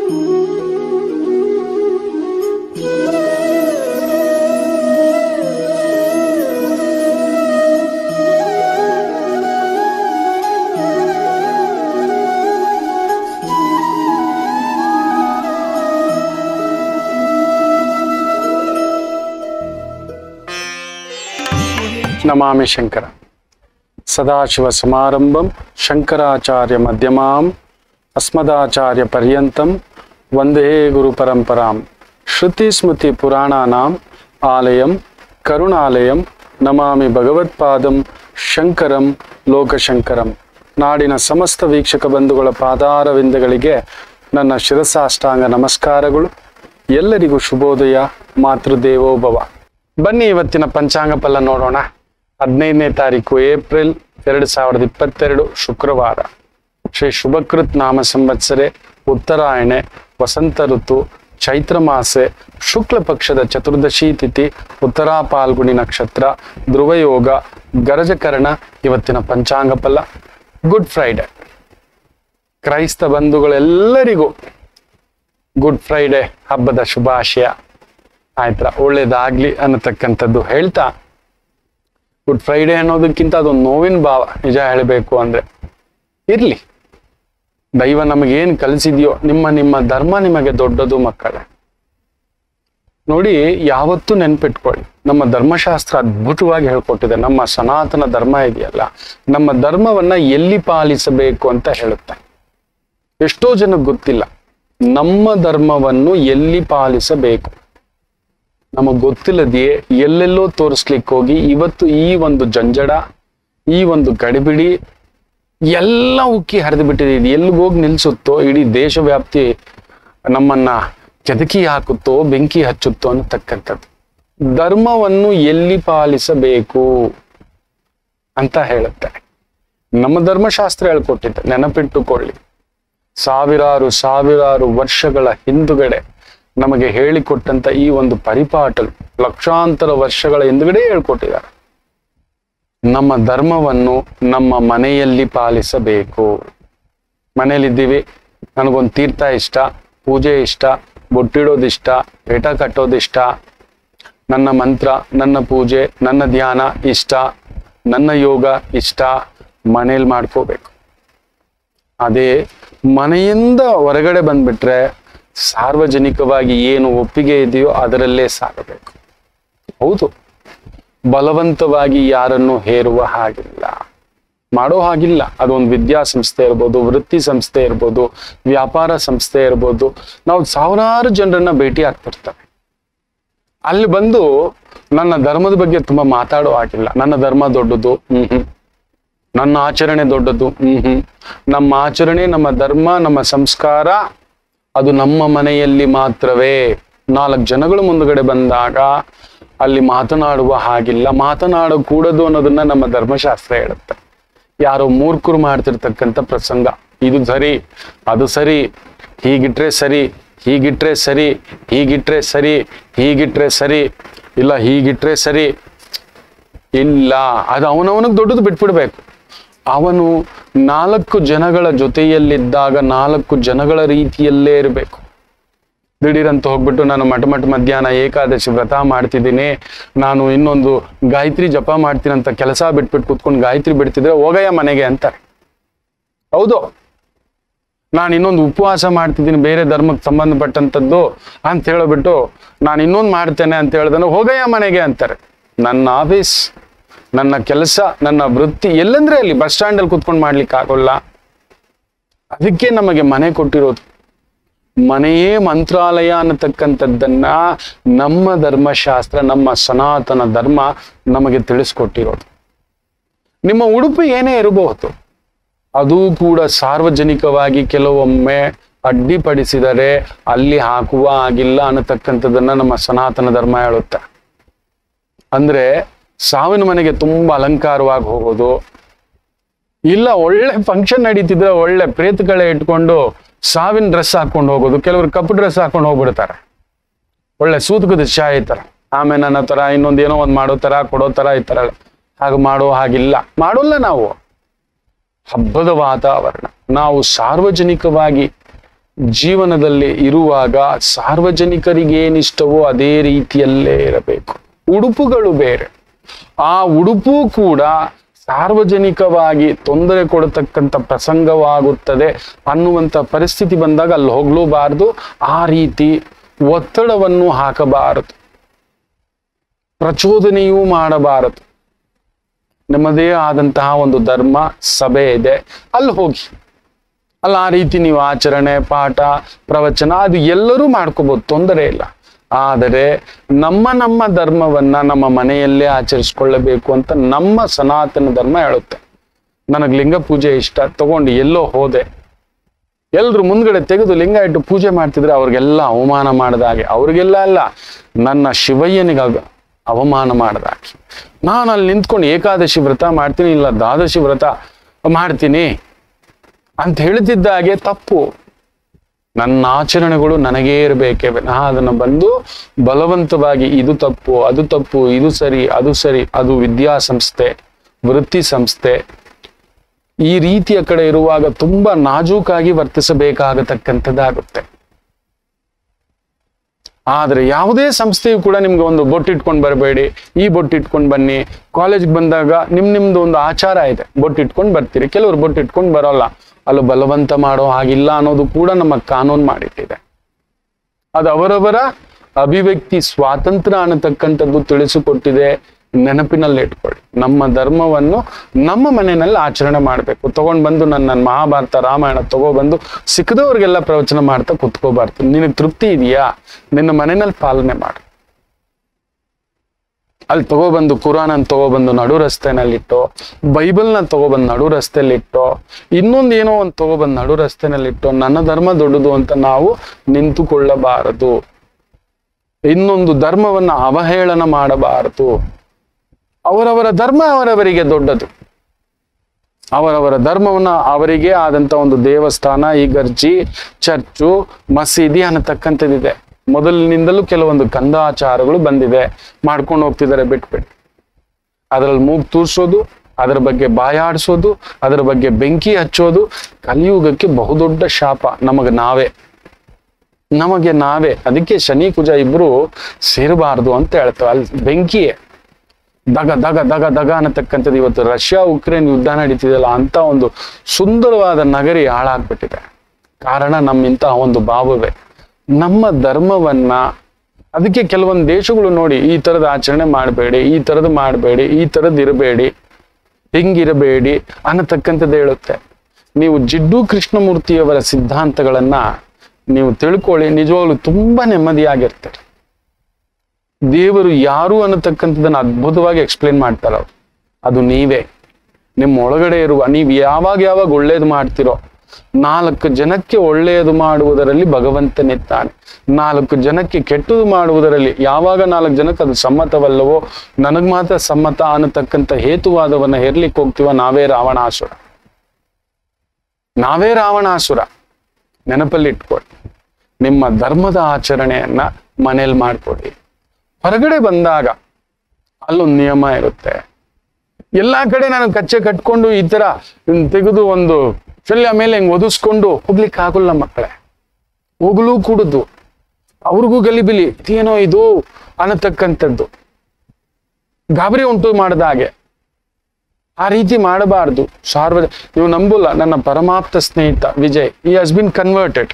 ನಮಾಮಿ ಶಂಕರ ಸದಾಶಿವ ಸಮಾರಂಭಂ ಶಂಕರಾಚಾರ್ಯ ಮಧ್ಯಮಾಂ ಅಸ್ಮದಾಚಾರ್ಯ ಪರ್ಯಂತಂ ವಂದೇ ಗುರು ಪರಂಪರಾಂ ಶ್ರುತಿ ಸ್ಮೃತಿ ಪುರಾಣಾನಾಂ ಆಲಯಂ ಕರುಣಾಲಯಂ ನಮಾಮಿ ಭಗವತ್ಪಾದಂ ಶಂಕರಂ ಲೋಕಶಂಕರಂ ನಾಡಿನ ಸಮಸ್ತ ವೀಕ್ಷಕ ಬಂಧುಗಳ ಪಾದಾರವಿಂದಗಳಿಗೆ ನನ್ನ ಶಿರಸಾಷ್ಟಾಂಗ ನಮಸ್ಕಾರಗಳು ಎಲ್ಲರಿಗೂ ಶುಭೋದಯ ಮಾತೃದೇವೋಭವ ಬನ್ನಿ ಇವತ್ತಿನ ಪಂಚಾಂಗ ಫಲ ನೋಡೋಣ ಹದಿನೈದನೇ ತಾರೀಕು ಏಪ್ರಿಲ್ ಎರಡು ಸಾವಿರದ ಇಪ್ಪತ್ತೆರಡು ಶುಕ್ರವಾರ ಶ್ರೀ ಶುಭಕೃತ್ ನಾಮ ಸಂವತ್ಸರೆ ಉತ್ತರಾಯಣೆ ವಸಂತ ಋತು ಚೈತ್ರ ಮಾಸೆ ಶುಕ್ಲ ಪಕ್ಷದ ಚತುರ್ದಶಿ ತಿಥಿ ಉತ್ತರಾ ಪಾಲ್ಗುಣಿ ನಕ್ಷತ್ರ ಧ್ರುವಯೋಗ ಗರಜಕರಣ ಇವತ್ತಿನ ಪಂಚಾಂಗ ಫಲ ಗುಡ್ ಫ್ರೈಡೆ ಕ್ರೈಸ್ತ ಬಂಧುಗಳೆಲ್ಲರಿಗೂ ಗುಡ್ ಫ್ರೈಡೆ ಹಬ್ಬದ ಶುಭಾಶಯ ಆಯ್ತಾ ಒಳ್ಳೇದಾಗ್ಲಿ ಅನ್ನತಕ್ಕಂಥದ್ದು ಹೇಳ್ತಾ ಗುಡ್ ಫ್ರೈಡೆ ಅನ್ನೋದಕ್ಕಿಂತ ಅದೊಂದು ನೋವಿನ ಭಾವ ನಿಜ ಹೇಳಬೇಕು ಅಂದ್ರೆ ಇರ್ಲಿ ದೈವ ನಮಗೇನ್ ಕಲಿಸಿದ್ಯೋ ನಿಮ್ಮ ನಿಮ್ಮ ಧರ್ಮ ನಿಮಗೆ ದೊಡ್ಡದು ಮಕ್ಕಳೇ ನೋಡಿ ಯಾವತ್ತೂ ನೆನ್ಪಿಟ್ಕೊಳ್ಳಿ ನಮ್ಮ ಧರ್ಮಶಾಸ್ತ್ರ ಅದ್ಭುತವಾಗಿ ಹೇಳ್ಕೊಟ್ಟಿದೆ ನಮ್ಮ ಸನಾತನ ಧರ್ಮ ಇದೆಯಲ್ಲ ನಮ್ಮ ಧರ್ಮವನ್ನ ಎಲ್ಲಿ ಪಾಲಿಸಬೇಕು ಅಂತ ಹೇಳುತ್ತೆ ಎಷ್ಟೋ ಜನಕ್ಕೆ ಗೊತ್ತಿಲ್ಲ ನಮ್ಮ ಧರ್ಮವನ್ನು ಎಲ್ಲಿ ಪಾಲಿಸಬೇಕು ನಮಗ್ ಗೊತ್ತಿಲ್ಲದೆಯೇ ಎಲ್ಲೆಲ್ಲೋ ತೋರಿಸ್ಲಿಕ್ಕೆ ಹೋಗಿ ಇವತ್ತು ಈ ಒಂದು ಜಂಜಡ ಈ ಒಂದು ಗಡಿಬಿಡಿ ಎಲ್ಲ ಉಕ್ಕಿ ಹರಿದು ಬಿಟ್ಟಿದೆ ಇದು ಎಲ್ಲಿಗೆ ಹೋಗಿ ನಿಲ್ಸುತ್ತೋ ಇಡೀ ದೇಶವ್ಯಾಪ್ತಿ ನಮ್ಮನ್ನ ಕೆದಕಿ ಹಾಕುತ್ತೋ ಬೆಂಕಿ ಹಚ್ಚುತ್ತೋ ಅನ್ನತಕ್ಕಂಥದ್ದು ಧರ್ಮವನ್ನು ಎಲ್ಲಿ ಪಾಲಿಸಬೇಕು ಅಂತ ಹೇಳುತ್ತೆ ನಮ್ಮ ಧರ್ಮಶಾಸ್ತ್ರ ಹೇಳ್ಕೊಟ್ಟಿದ್ದೆ ನೆನಪಿಟ್ಟುಕೊಳ್ಳಿ ಸಾವಿರಾರು ಸಾವಿರಾರು ವರ್ಷಗಳ ಹಿಂದುಗಡೆ ನಮಗೆ ಹೇಳಿಕೊಟ್ಟಂತ ಈ ಒಂದು ಪರಿಪಾಟಲು ಲಕ್ಷಾಂತರ ವರ್ಷಗಳ ಹಿಂದುಗಡೆ ಹೇಳ್ಕೊಟ್ಟಿದ್ದಾರೆ ನಮ್ಮ ಧರ್ಮವನ್ನು ನಮ್ಮ ಮನೆಯಲ್ಲಿ ಪಾಲಿಸಬೇಕು ಮನೆಯಲ್ಲಿದ್ದೀವಿ ನನಗೊಂದು ತೀರ್ಥ ಇಷ್ಟ ಪೂಜೆ ಇಷ್ಟ ಬೊಟ್ಟಿಡೋದಿಷ್ಟ ಪೇಟ ಕಟ್ಟೋದಿಷ್ಟ ನನ್ನ ಮಂತ್ರ ನನ್ನ ಪೂಜೆ ನನ್ನ ಧ್ಯಾನ ಇಷ್ಟ ನನ್ನ ಯೋಗ ಇಷ್ಟ ಮನೇಲಿ ಮಾಡ್ಕೋಬೇಕು ಅದೇ ಮನೆಯಿಂದ ಹೊರಗಡೆ ಬಂದ್ಬಿಟ್ರೆ ಸಾರ್ವಜನಿಕವಾಗಿ ಏನು ಒಪ್ಪಿಗೆ ಇದೆಯೋ ಅದರಲ್ಲೇ ಸಾಗಬೇಕು ಹೌದು ಬಲವಂತವಾಗಿ ಯಾರನ್ನು ಹೇರುವ ಹಾಗಿಲ್ಲ ಮಾಡೋ ಹಾಗಿಲ್ಲ ಅದೊಂದು ವಿದ್ಯಾಸಂಸ್ಥೆ ಇರ್ಬೋದು ವೃತ್ತಿ ಸಂಸ್ಥೆ ಇರ್ಬೋದು ವ್ಯಾಪಾರ ಸಂಸ್ಥೆ ಇರ್ಬೋದು ನಾವು ಸಾವಿರಾರು ಜನರನ್ನ ಭೇಟಿ ಆಗ್ತಿರ್ತೇವೆ ಅಲ್ಲಿ ಬಂದು ನನ್ನ ಧರ್ಮದ ಬಗ್ಗೆ ತುಂಬಾ ಮಾತಾಡೋ ಹಾಗಿಲ್ಲ ನನ್ನ ಧರ್ಮ ದೊಡ್ಡದು ಹ್ಮ್ ಹ್ಮ್ ನನ್ನ ಆಚರಣೆ ದೊಡ್ಡದು ಹ್ಮ್ ಹ್ಮ್ ನಮ್ಮ ಆಚರಣೆ ನಮ್ಮ ಧರ್ಮ ನಮ್ಮ ಸಂಸ್ಕಾರ ಅದು ನಮ್ಮ ಮನೆಯಲ್ಲಿ ಮಾತ್ರವೇ ನಾಲ್ಕು ಜನಗಳು ಮುಂದುಗಡೆ ಬಂದಾಗ ಅಲ್ಲಿ ಮಾತನಾಡುವ ಹಾಗಿಲ್ಲ ಮಾತನಾಡಕೂಡದು ಅನ್ನೋದನ್ನ ನಮ್ಮ ಧರ್ಮಶಾಸ್ತ್ರ ಹೇಳುತ್ತೆ ಯಾರೋ ಮೂರ್ಖರು ಮಾಡ್ತಿರ್ತಕ್ಕಂಥ ಪ್ರಸಂಗ ಇದು ಸರಿ ಅದು ಸರಿ ಹೀಗಿಟ್ರೆ ಸರಿ ಹೀಗಿಟ್ರೆ ಸರಿ ಹೀಗಿಟ್ರೆ ಸರಿ ಹೀಗಿಟ್ರೆ ಸರಿ ಇಲ್ಲ ಹೀಗಿಟ್ರೆ ಸರಿ ಇಲ್ಲ ಅದು ಅವನವನಿಗೆ ದೊಡ್ಡದು ಬಿಟ್ಬಿಡ್ಬೇಕು ಅವನು ನಾಲ್ಕು ಜನಗಳ ಜೊತೆಯಲ್ಲಿದ್ದಾಗ ನಾಲ್ಕು ಜನಗಳ ರೀತಿಯಲ್ಲೇ ಇರಬೇಕು ದಿಢೀರಂತ ಹೋಗ್ಬಿಟ್ಟು ನಾನು ಮಠ ಮಠ ಮಧ್ಯಾಹ್ನ ಏಕಾದಶಿ ವ್ರತ ಮಾಡ್ತಿದ್ದೀನಿ ನಾನು ಇನ್ನೊಂದು ಗಾಯತ್ರಿ ಜಪ ಮಾಡ್ತೀನಂತ ಕೆಲಸ ಬಿಟ್ಬಿಟ್ಟು ಕೂತ್ಕೊಂಡು ಗಾಯತ್ರಿ ಬಿಡ್ತಿದ್ರೆ ಹೋಗಯ್ಯ ಮನೆಗೆ ಅಂತಾರೆ ಹೌದು ನಾನು ಇನ್ನೊಂದು ಉಪವಾಸ ಮಾಡ್ತಿದ್ದೀನಿ ಬೇರೆ ಧರ್ಮಕ್ಕೆ ಸಂಬಂಧಪಟ್ಟಂಥದ್ದು ಅಂತ ಹೇಳ್ಬಿಟ್ಟು ನಾನು ಇನ್ನೊಂದು ಮಾಡ್ತೇನೆ ಅಂತ ಹೇಳ್ದನು ಹೋಗಯ್ಯ ಮನೆಗೆ ಅಂತಾರೆ ನನ್ನ ಆಫೀಸ್ ನನ್ನ ಕೆಲಸ ನನ್ನ ವೃತ್ತಿ ಎಲ್ಲಂದ್ರೆ ಅಲ್ಲಿ ಬಸ್ ಸ್ಟ್ಯಾಂಡಲ್ಲಿ ಕುತ್ಕೊಂಡು ಮಾಡ್ಲಿಕ್ಕೆ ಆಗೋಲ್ಲ ಅದಕ್ಕೆ ನಮಗೆ ಮನೆ ಕೊಟ್ಟಿರೋದು ಮನೆಯೇ ಮಂತ್ರಾಲಯ ಅನ್ನತಕ್ಕಂಥದ್ದನ್ನ ನಮ್ಮ ಧರ್ಮಶಾಸ್ತ್ರ ನಮ್ಮ ಸನಾತನ ಧರ್ಮ ನಮಗೆ ತಿಳಿಸ್ಕೊಟ್ಟಿರೋದು ನಿಮ್ಮ ಉಡುಪು ಏನೇ ಇರಬಹುದು ಅದು ಕೂಡ ಸಾರ್ವಜನಿಕವಾಗಿ ಕೆಲವೊಮ್ಮೆ ಅಡ್ಡಿಪಡಿಸಿದರೆ ಅಲ್ಲಿ ಹಾಕುವ ಆಗಿಲ್ಲ ಅನ್ನತಕ್ಕಂಥದ್ದನ್ನ ನಮ್ಮ ಸನಾತನ ಧರ್ಮ ಹೇಳುತ್ತೆ ಅಂದ್ರೆ ಸಾವಿನ ಮನೆಗೆ ತುಂಬಾ ಅಲಂಕಾರವಾಗಿ ಹೋಗೋದು ಇಲ್ಲ ಒಳ್ಳೆ ಫಂಕ್ಷನ್ ನಡೀತಿದ್ರೆ ಒಳ್ಳೆ ಪ್ರೇತಗಳೇ ಇಟ್ಕೊಂಡು ಸಾವಿನ ಡ್ರೆಸ್ ಹಾಕೊಂಡು ಹೋಗೋದು ಕೆಲವರು ಕಪ್ಪು ಡ್ರೆಸ್ ಹಾಕೊಂಡು ಹೋಗ್ಬಿಡ್ತಾರೆ ಒಳ್ಳೆ ಸೂತಕದ ಶಾಯಿ ತರ ಆಮೇಲೆ ನನ್ನ ತರ ಇನ್ನೊಂದು ಏನೋ ಒಂದು ಮಾಡೋ ತರ ಕೊಡೋ ತರ ಈ ತರ ಹಾಗೆ ಮಾಡೋ ಹಾಗಿಲ್ಲ ಮಾಡೋಲ್ಲ ನಾವು ಹಬ್ಬದ ವಾತಾವರಣ ನಾವು ಸಾರ್ವಜನಿಕವಾಗಿ ಜೀವನದಲ್ಲಿ ಇರುವಾಗ ಸಾರ್ವಜನಿಕರಿಗೆ ಏನಿಷ್ಟವೋ ಅದೇ ರೀತಿಯಲ್ಲೇ ಇರಬೇಕು ಉಡುಪುಗಳು ಬೇರೆ ಆ ಉಡುಪು ಕೂಡ ಸಾರ್ವಜನಿಕವಾಗಿ ತೊಂದರೆ ಕೊಡತಕ್ಕಂಥ ಪ್ರಸಂಗವಾಗುತ್ತದೆ ಅನ್ನುವಂಥ ಪರಿಸ್ಥಿತಿ ಬಂದಾಗ ಅಲ್ಲಿ ಹೋಗ್ಲೂಬಾರದು ಆ ರೀತಿ ಒತ್ತಡವನ್ನು ಹಾಕಬಾರದು ಪ್ರಚೋದನೆಯೂ ಮಾಡಬಾರದು ನಿಮ್ಮದೇ ಆದಂತಹ ಒಂದು ಧರ್ಮ ಸಭೆ ಇದೆ ಅಲ್ಲಿ ಹೋಗಿ ಅಲ್ಲ ಆ ರೀತಿ ನೀವು ಆಚರಣೆ ಪಾಠ ಪ್ರವಚನ ಅದು ಎಲ್ಲರೂ ಮಾಡ್ಕೋಬಹುದು ತೊಂದರೆ ಇಲ್ಲ ಆದರೆ ನಮ್ಮ ನಮ್ಮ ಧರ್ಮವನ್ನ ನಮ್ಮ ಮನೆಯಲ್ಲೇ ಆಚರಿಸ್ಕೊಳ್ಳಬೇಕು ಅಂತ ನಮ್ಮ ಸನಾತನ ಧರ್ಮ ಹೇಳುತ್ತೆ ನನಗೆ ಲಿಂಗ ಪೂಜೆ ಇಷ್ಟ ತಗೊಂಡು ಎಲ್ಲೋ ಹೋದೆ ಎಲ್ರು ಮುಂದ್ಗಡೆ ತೆಗೆದು ಲಿಂಗ ಇಟ್ಟು ಪೂಜೆ ಮಾಡ್ತಿದ್ರೆ ಅವ್ರಿಗೆಲ್ಲ ಅವಮಾನ ಮಾಡಿದಾಗೆ ಅವ್ರಿಗೆಲ್ಲ ಅಲ್ಲ ನನ್ನ ಶಿವಯ್ಯನಿಗೆ ಅವ- ಅವಮಾನ ಮಾಡಿದಾಗೆ ನಾನು ಅಲ್ಲಿ ನಿಂತ್ಕೊಂಡು ಏಕಾದಶಿ ವ್ರತ ಮಾಡ್ತೀನಿ ಇಲ್ಲ ದ್ವಾದಶಿ ವ್ರತ ಮಾಡ್ತೀನಿ ಅಂತ ಹೇಳ್ತಿದ್ದಾಗೆ ತಪ್ಪು ನನ್ನ ಆಚರಣೆಗಳು ನನಗೇ ಇರಬೇಕೆ ನಾ ಅದನ್ನು ಬಂದು ಬಲವಂತವಾಗಿ ಇದು ತಪ್ಪು ಅದು ತಪ್ಪು ಇದು ಸರಿ ಅದು ಸರಿ ಅದು ವಿದ್ಯಾಸಂಸ್ಥೆ ವೃತ್ತಿ ಸಂಸ್ಥೆ ಈ ರೀತಿಯ ಕಡೆ ಇರುವಾಗ ತುಂಬಾ ನಾಜೂಕಾಗಿ ವರ್ತಿಸಬೇಕಾಗತಕ್ಕಂಥದ್ದಾಗುತ್ತೆ ಆದ್ರೆ ಯಾವುದೇ ಸಂಸ್ಥೆಯು ಕೂಡ ನಿಮ್ಗೆ ಒಂದು ಬೊಟ್ಟಿಟ್ಕೊಂಡು ಬರಬೇಡಿ ಈ ಬೊಟ್ಟಿಟ್ಕೊಂಡು ಬನ್ನಿ ಕಾಲೇಜ್ಗೆ ಬಂದಾಗ ನಿಮ್ ನಿಮ್ದು ಒಂದು ಆಚಾರ ಇದೆ ಬೊಟ್ಟಿಟ್ಕೊಂಡು ಬರ್ತೀರಿ ಕೆಲವರು ಬೊಟ್ಟಿಟ್ಕೊಂಡು ಬರೋಲ್ಲ ಅಲ್ಲಿ ಬಲವಂತ ಮಾಡೋ ಹಾಗಿಲ್ಲ ಅನ್ನೋದು ಕೂಡ ನಮ್ಮ ಕಾನೂನು ಮಾಡಿಟ್ಟಿದೆ ಅದು ಅವರವರ ಅಭಿವ್ಯಕ್ತಿ ಸ್ವಾತಂತ್ರ್ಯ ಅನ್ನತಕ್ಕಂಥದ್ದು ತಿಳಿಸಿಕೊಟ್ಟಿದೆ ನೆನಪಿನಲ್ಲಿ ಇಟ್ಕೊಳ್ಳಿ ನಮ್ಮ ಧರ್ಮವನ್ನು ನಮ್ಮ ಮನೆಯಲ್ಲಿ ಆಚರಣೆ ಮಾಡಬೇಕು ತಗೊಂಡ್ ಬಂದು ನನ್ನ ನನ್ನ ಮಹಾಭಾರತ ರಾಮಾಯಣ ತಗೊಬಂದು ಸಿಕ್ಕದವ್ರಿಗೆಲ್ಲ ಪ್ರವಚನ ಮಾಡ್ತಾ ಕುತ್ಕೋಬಾರ್ದು ನಿನಗೆ ತೃಪ್ತಿ ಇದೆಯಾ ನಿನ್ನ ಮನೆಯಲ್ಲಿ ಪಾಲನೆ ಮಾಡು ಅಲ್ಲಿ ತಗೊಬಂದು ಕುರಾನ್ ತಗೊಬಂದು ನಡು ರಸ್ತೆನಲ್ಲಿಟ್ಟು ಬೈಬಲ್ನ ತಗೊಬಂದು ನಡು ರಸ್ತೆಯಲ್ಲಿಟ್ಟು ಇನ್ನೊಂದು ಏನೋ ಒಂದು ತಗೊಬಂದು ನಡು ರಸ್ತೆನಲ್ಲಿಟ್ಟು ನನ್ನ ಧರ್ಮ ದೊಡ್ಡದು ಅಂತ ನಾವು ನಿಂತುಕೊಳ್ಳಬಾರದು ಇನ್ನೊಂದು ಧರ್ಮವನ್ನ ಅವಹೇಳನ ಮಾಡಬಾರದು ಅವರವರ ಧರ್ಮ ಅವರವರಿಗೆ ದೊಡ್ಡದು ಅವರವರ ಧರ್ಮವನ್ನ ಅವರಿಗೆ ಆದಂತ ಒಂದು ದೇವಸ್ಥಾನ ಈಗರ್ಜಿ ಚರ್ಚು ಮಸೀದಿ ಅನ್ನತಕ್ಕಂಥದ್ದಿದೆ ಮೊದಲಿನಿಂದಲೂ ಕೆಲವೊಂದು ಕಂದಾಚಾರಗಳು ಬಂದಿದೆ ಮಾಡ್ಕೊಂಡು ಹೋಗ್ತಿದ್ದಾರೆ ಬಿಟ್ಬಿಟ್ಟು ಅದರಲ್ಲಿ ಮೂಗು ತೂರ್ಸೋದು ಅದರ ಬಗ್ಗೆ ಬಾಯಾಡಿಸೋದು ಅದರ ಬಗ್ಗೆ ಬೆಂಕಿ ಹಚ್ಚೋದು ಕಲಿಯುಗಕ್ಕೆ ಬಹುದೊಡ್ಡ ಶಾಪ ನಮಗೆ ನಾವೇ ನಮಗೆ ನಾವೇ ಅದಕ್ಕೆ ಶನಿ ಕುಜ ಇಬ್ರು ಸೇರಬಾರದು ಅಂತ ಹೇಳ್ತಾರೆ ಅಲ್ಲಿ ಬೆಂಕಿಯೇ ದಗ ದಗ ದಗ ದಗ ಅನ್ನತಕ್ಕಂಥದ್ದು ಇವತ್ತು ರಷ್ಯಾ ಉಕ್ರೇನ್ ಯುದ್ಧ ನಡೀತಿದೆಯಲ್ಲ ಅಂತ ಒಂದು ಸುಂದರವಾದ ನಗರಿ ಹಾಳಾಗ್ಬಿಟ್ಟಿದೆ ಕಾರಣ ನಮ್ಮಿಂತಹ ಒಂದು ಭಾವವೇ ನಮ್ಮ ಧರ್ಮವನ್ನ ಅದಕ್ಕೆ ಕೆಲವೊಂದು ದೇಶಗಳು ನೋಡಿ ಈ ತರದ ಆಚರಣೆ ಮಾಡಬೇಡಿ ಈ ತರದ್ ಮಾಡಬೇಡಿ ಈ ತರದ್ ಇರಬೇಡಿ ಹಿಂಗಿರಬೇಡಿ ಅನ್ನತಕ್ಕಂಥದ್ದು ಹೇಳುತ್ತೆ ನೀವು ಜಿಡ್ಡು ಕೃಷ್ಣಮೂರ್ತಿಯವರ ಸಿದ್ಧಾಂತಗಳನ್ನ ನೀವು ತಿಳ್ಕೊಳ್ಳಿ ನಿಜವಾಗ್ಲೂ ತುಂಬಾ ನೆಮ್ಮದಿಯಾಗಿರ್ತಾರೆ ದೇವರು ಯಾರು ಅನ್ನತಕ್ಕಂಥದ್ದನ್ನ ಅದ್ಭುತವಾಗಿ ಎಕ್ಸ್ಪ್ಲೇನ್ ಮಾಡ್ತಾರ ಅವ್ರು ಅದು ನೀವೇ ನಿಮ್ಮ ಒಳಗಡೆ ಇರುವ ನೀವು ಯಾವಾಗ ಯಾವಾಗ ಒಳ್ಳೇದು ಮಾಡ್ತಿರೋ ನಾಲ್ಕು ಜನಕ್ಕೆ ಒಳ್ಳೆಯದು ಮಾಡುವುದರಲ್ಲಿ ಭಗವಂತನಿದ್ದಾನೆ ನಾಲ್ಕು ಜನಕ್ಕೆ ಕೆಟ್ಟದು ಮಾಡುವುದರಲ್ಲಿ ಯಾವಾಗ ನಾಲ್ಕು ಜನಕ್ಕೆ ಅದು ಸಮ್ಮತವಲ್ಲವೋ ನನಗ್ ಮಾತ್ರ ಸಮ್ಮತ ಅನ್ನತಕ್ಕಂಥ ಹೇತುವಾದವನ್ನ ಹೇರ್ಲಿಕ್ಕೆ ಹೋಗ್ತೀವ ನಾವೇ ರಾವಣಾಸುರ ನಾವೇ ರಾವಣಾಸುರ ನೆನಪಲ್ಲಿ ಇಟ್ಕೊಳ್ಳಿ ನಿಮ್ಮ ಧರ್ಮದ ಆಚರಣೆಯನ್ನ ಮನೇಲಿ ಮಾಡ್ಕೊಡಿ ಹೊರಗಡೆ ಬಂದಾಗ ಅಲ್ಲೊಂದು ನಿಯಮ ಇರುತ್ತೆ ಎಲ್ಲಾ ಕಡೆ ನಾನು ಕಚ್ಚೆ ಕಟ್ಕೊಂಡು ಈ ತರ ತೆಗೆದು ಒಂದು ಶಲ್ಯ ಮೇಲೆ ಹಿಂಗ್ ಒದಿಸ್ಕೊಂಡು ಹೋಗ್ಲಿಕ್ಕೆ ಆಗೋಲ್ಲ ಮಕ್ಕಳೇ ಹೋಗ್ಲೂ ಕೂಡುದು ಅವ್ರಿಗೂ ಗಲಿಬಿಲಿ ಇದೇನೋ ಇದು ಅನ್ನತಕ್ಕಂಥದ್ದು ಗಾಬರಿ ಉಂಟು ಮಾಡಿದ ಹಾಗೆ ಆ ರೀತಿ ಮಾಡಬಾರ್ದು ಸಾರ್ವಜ ನೀವು ನಂಬಲ್ಲ ನನ್ನ ಪರಮಾಪ್ತ ಸ್ನೇಹಿತ ವಿಜಯ್ ಈ ಹಸ್ ಬಿನ್ ಕನ್ವರ್ಟೆಡ್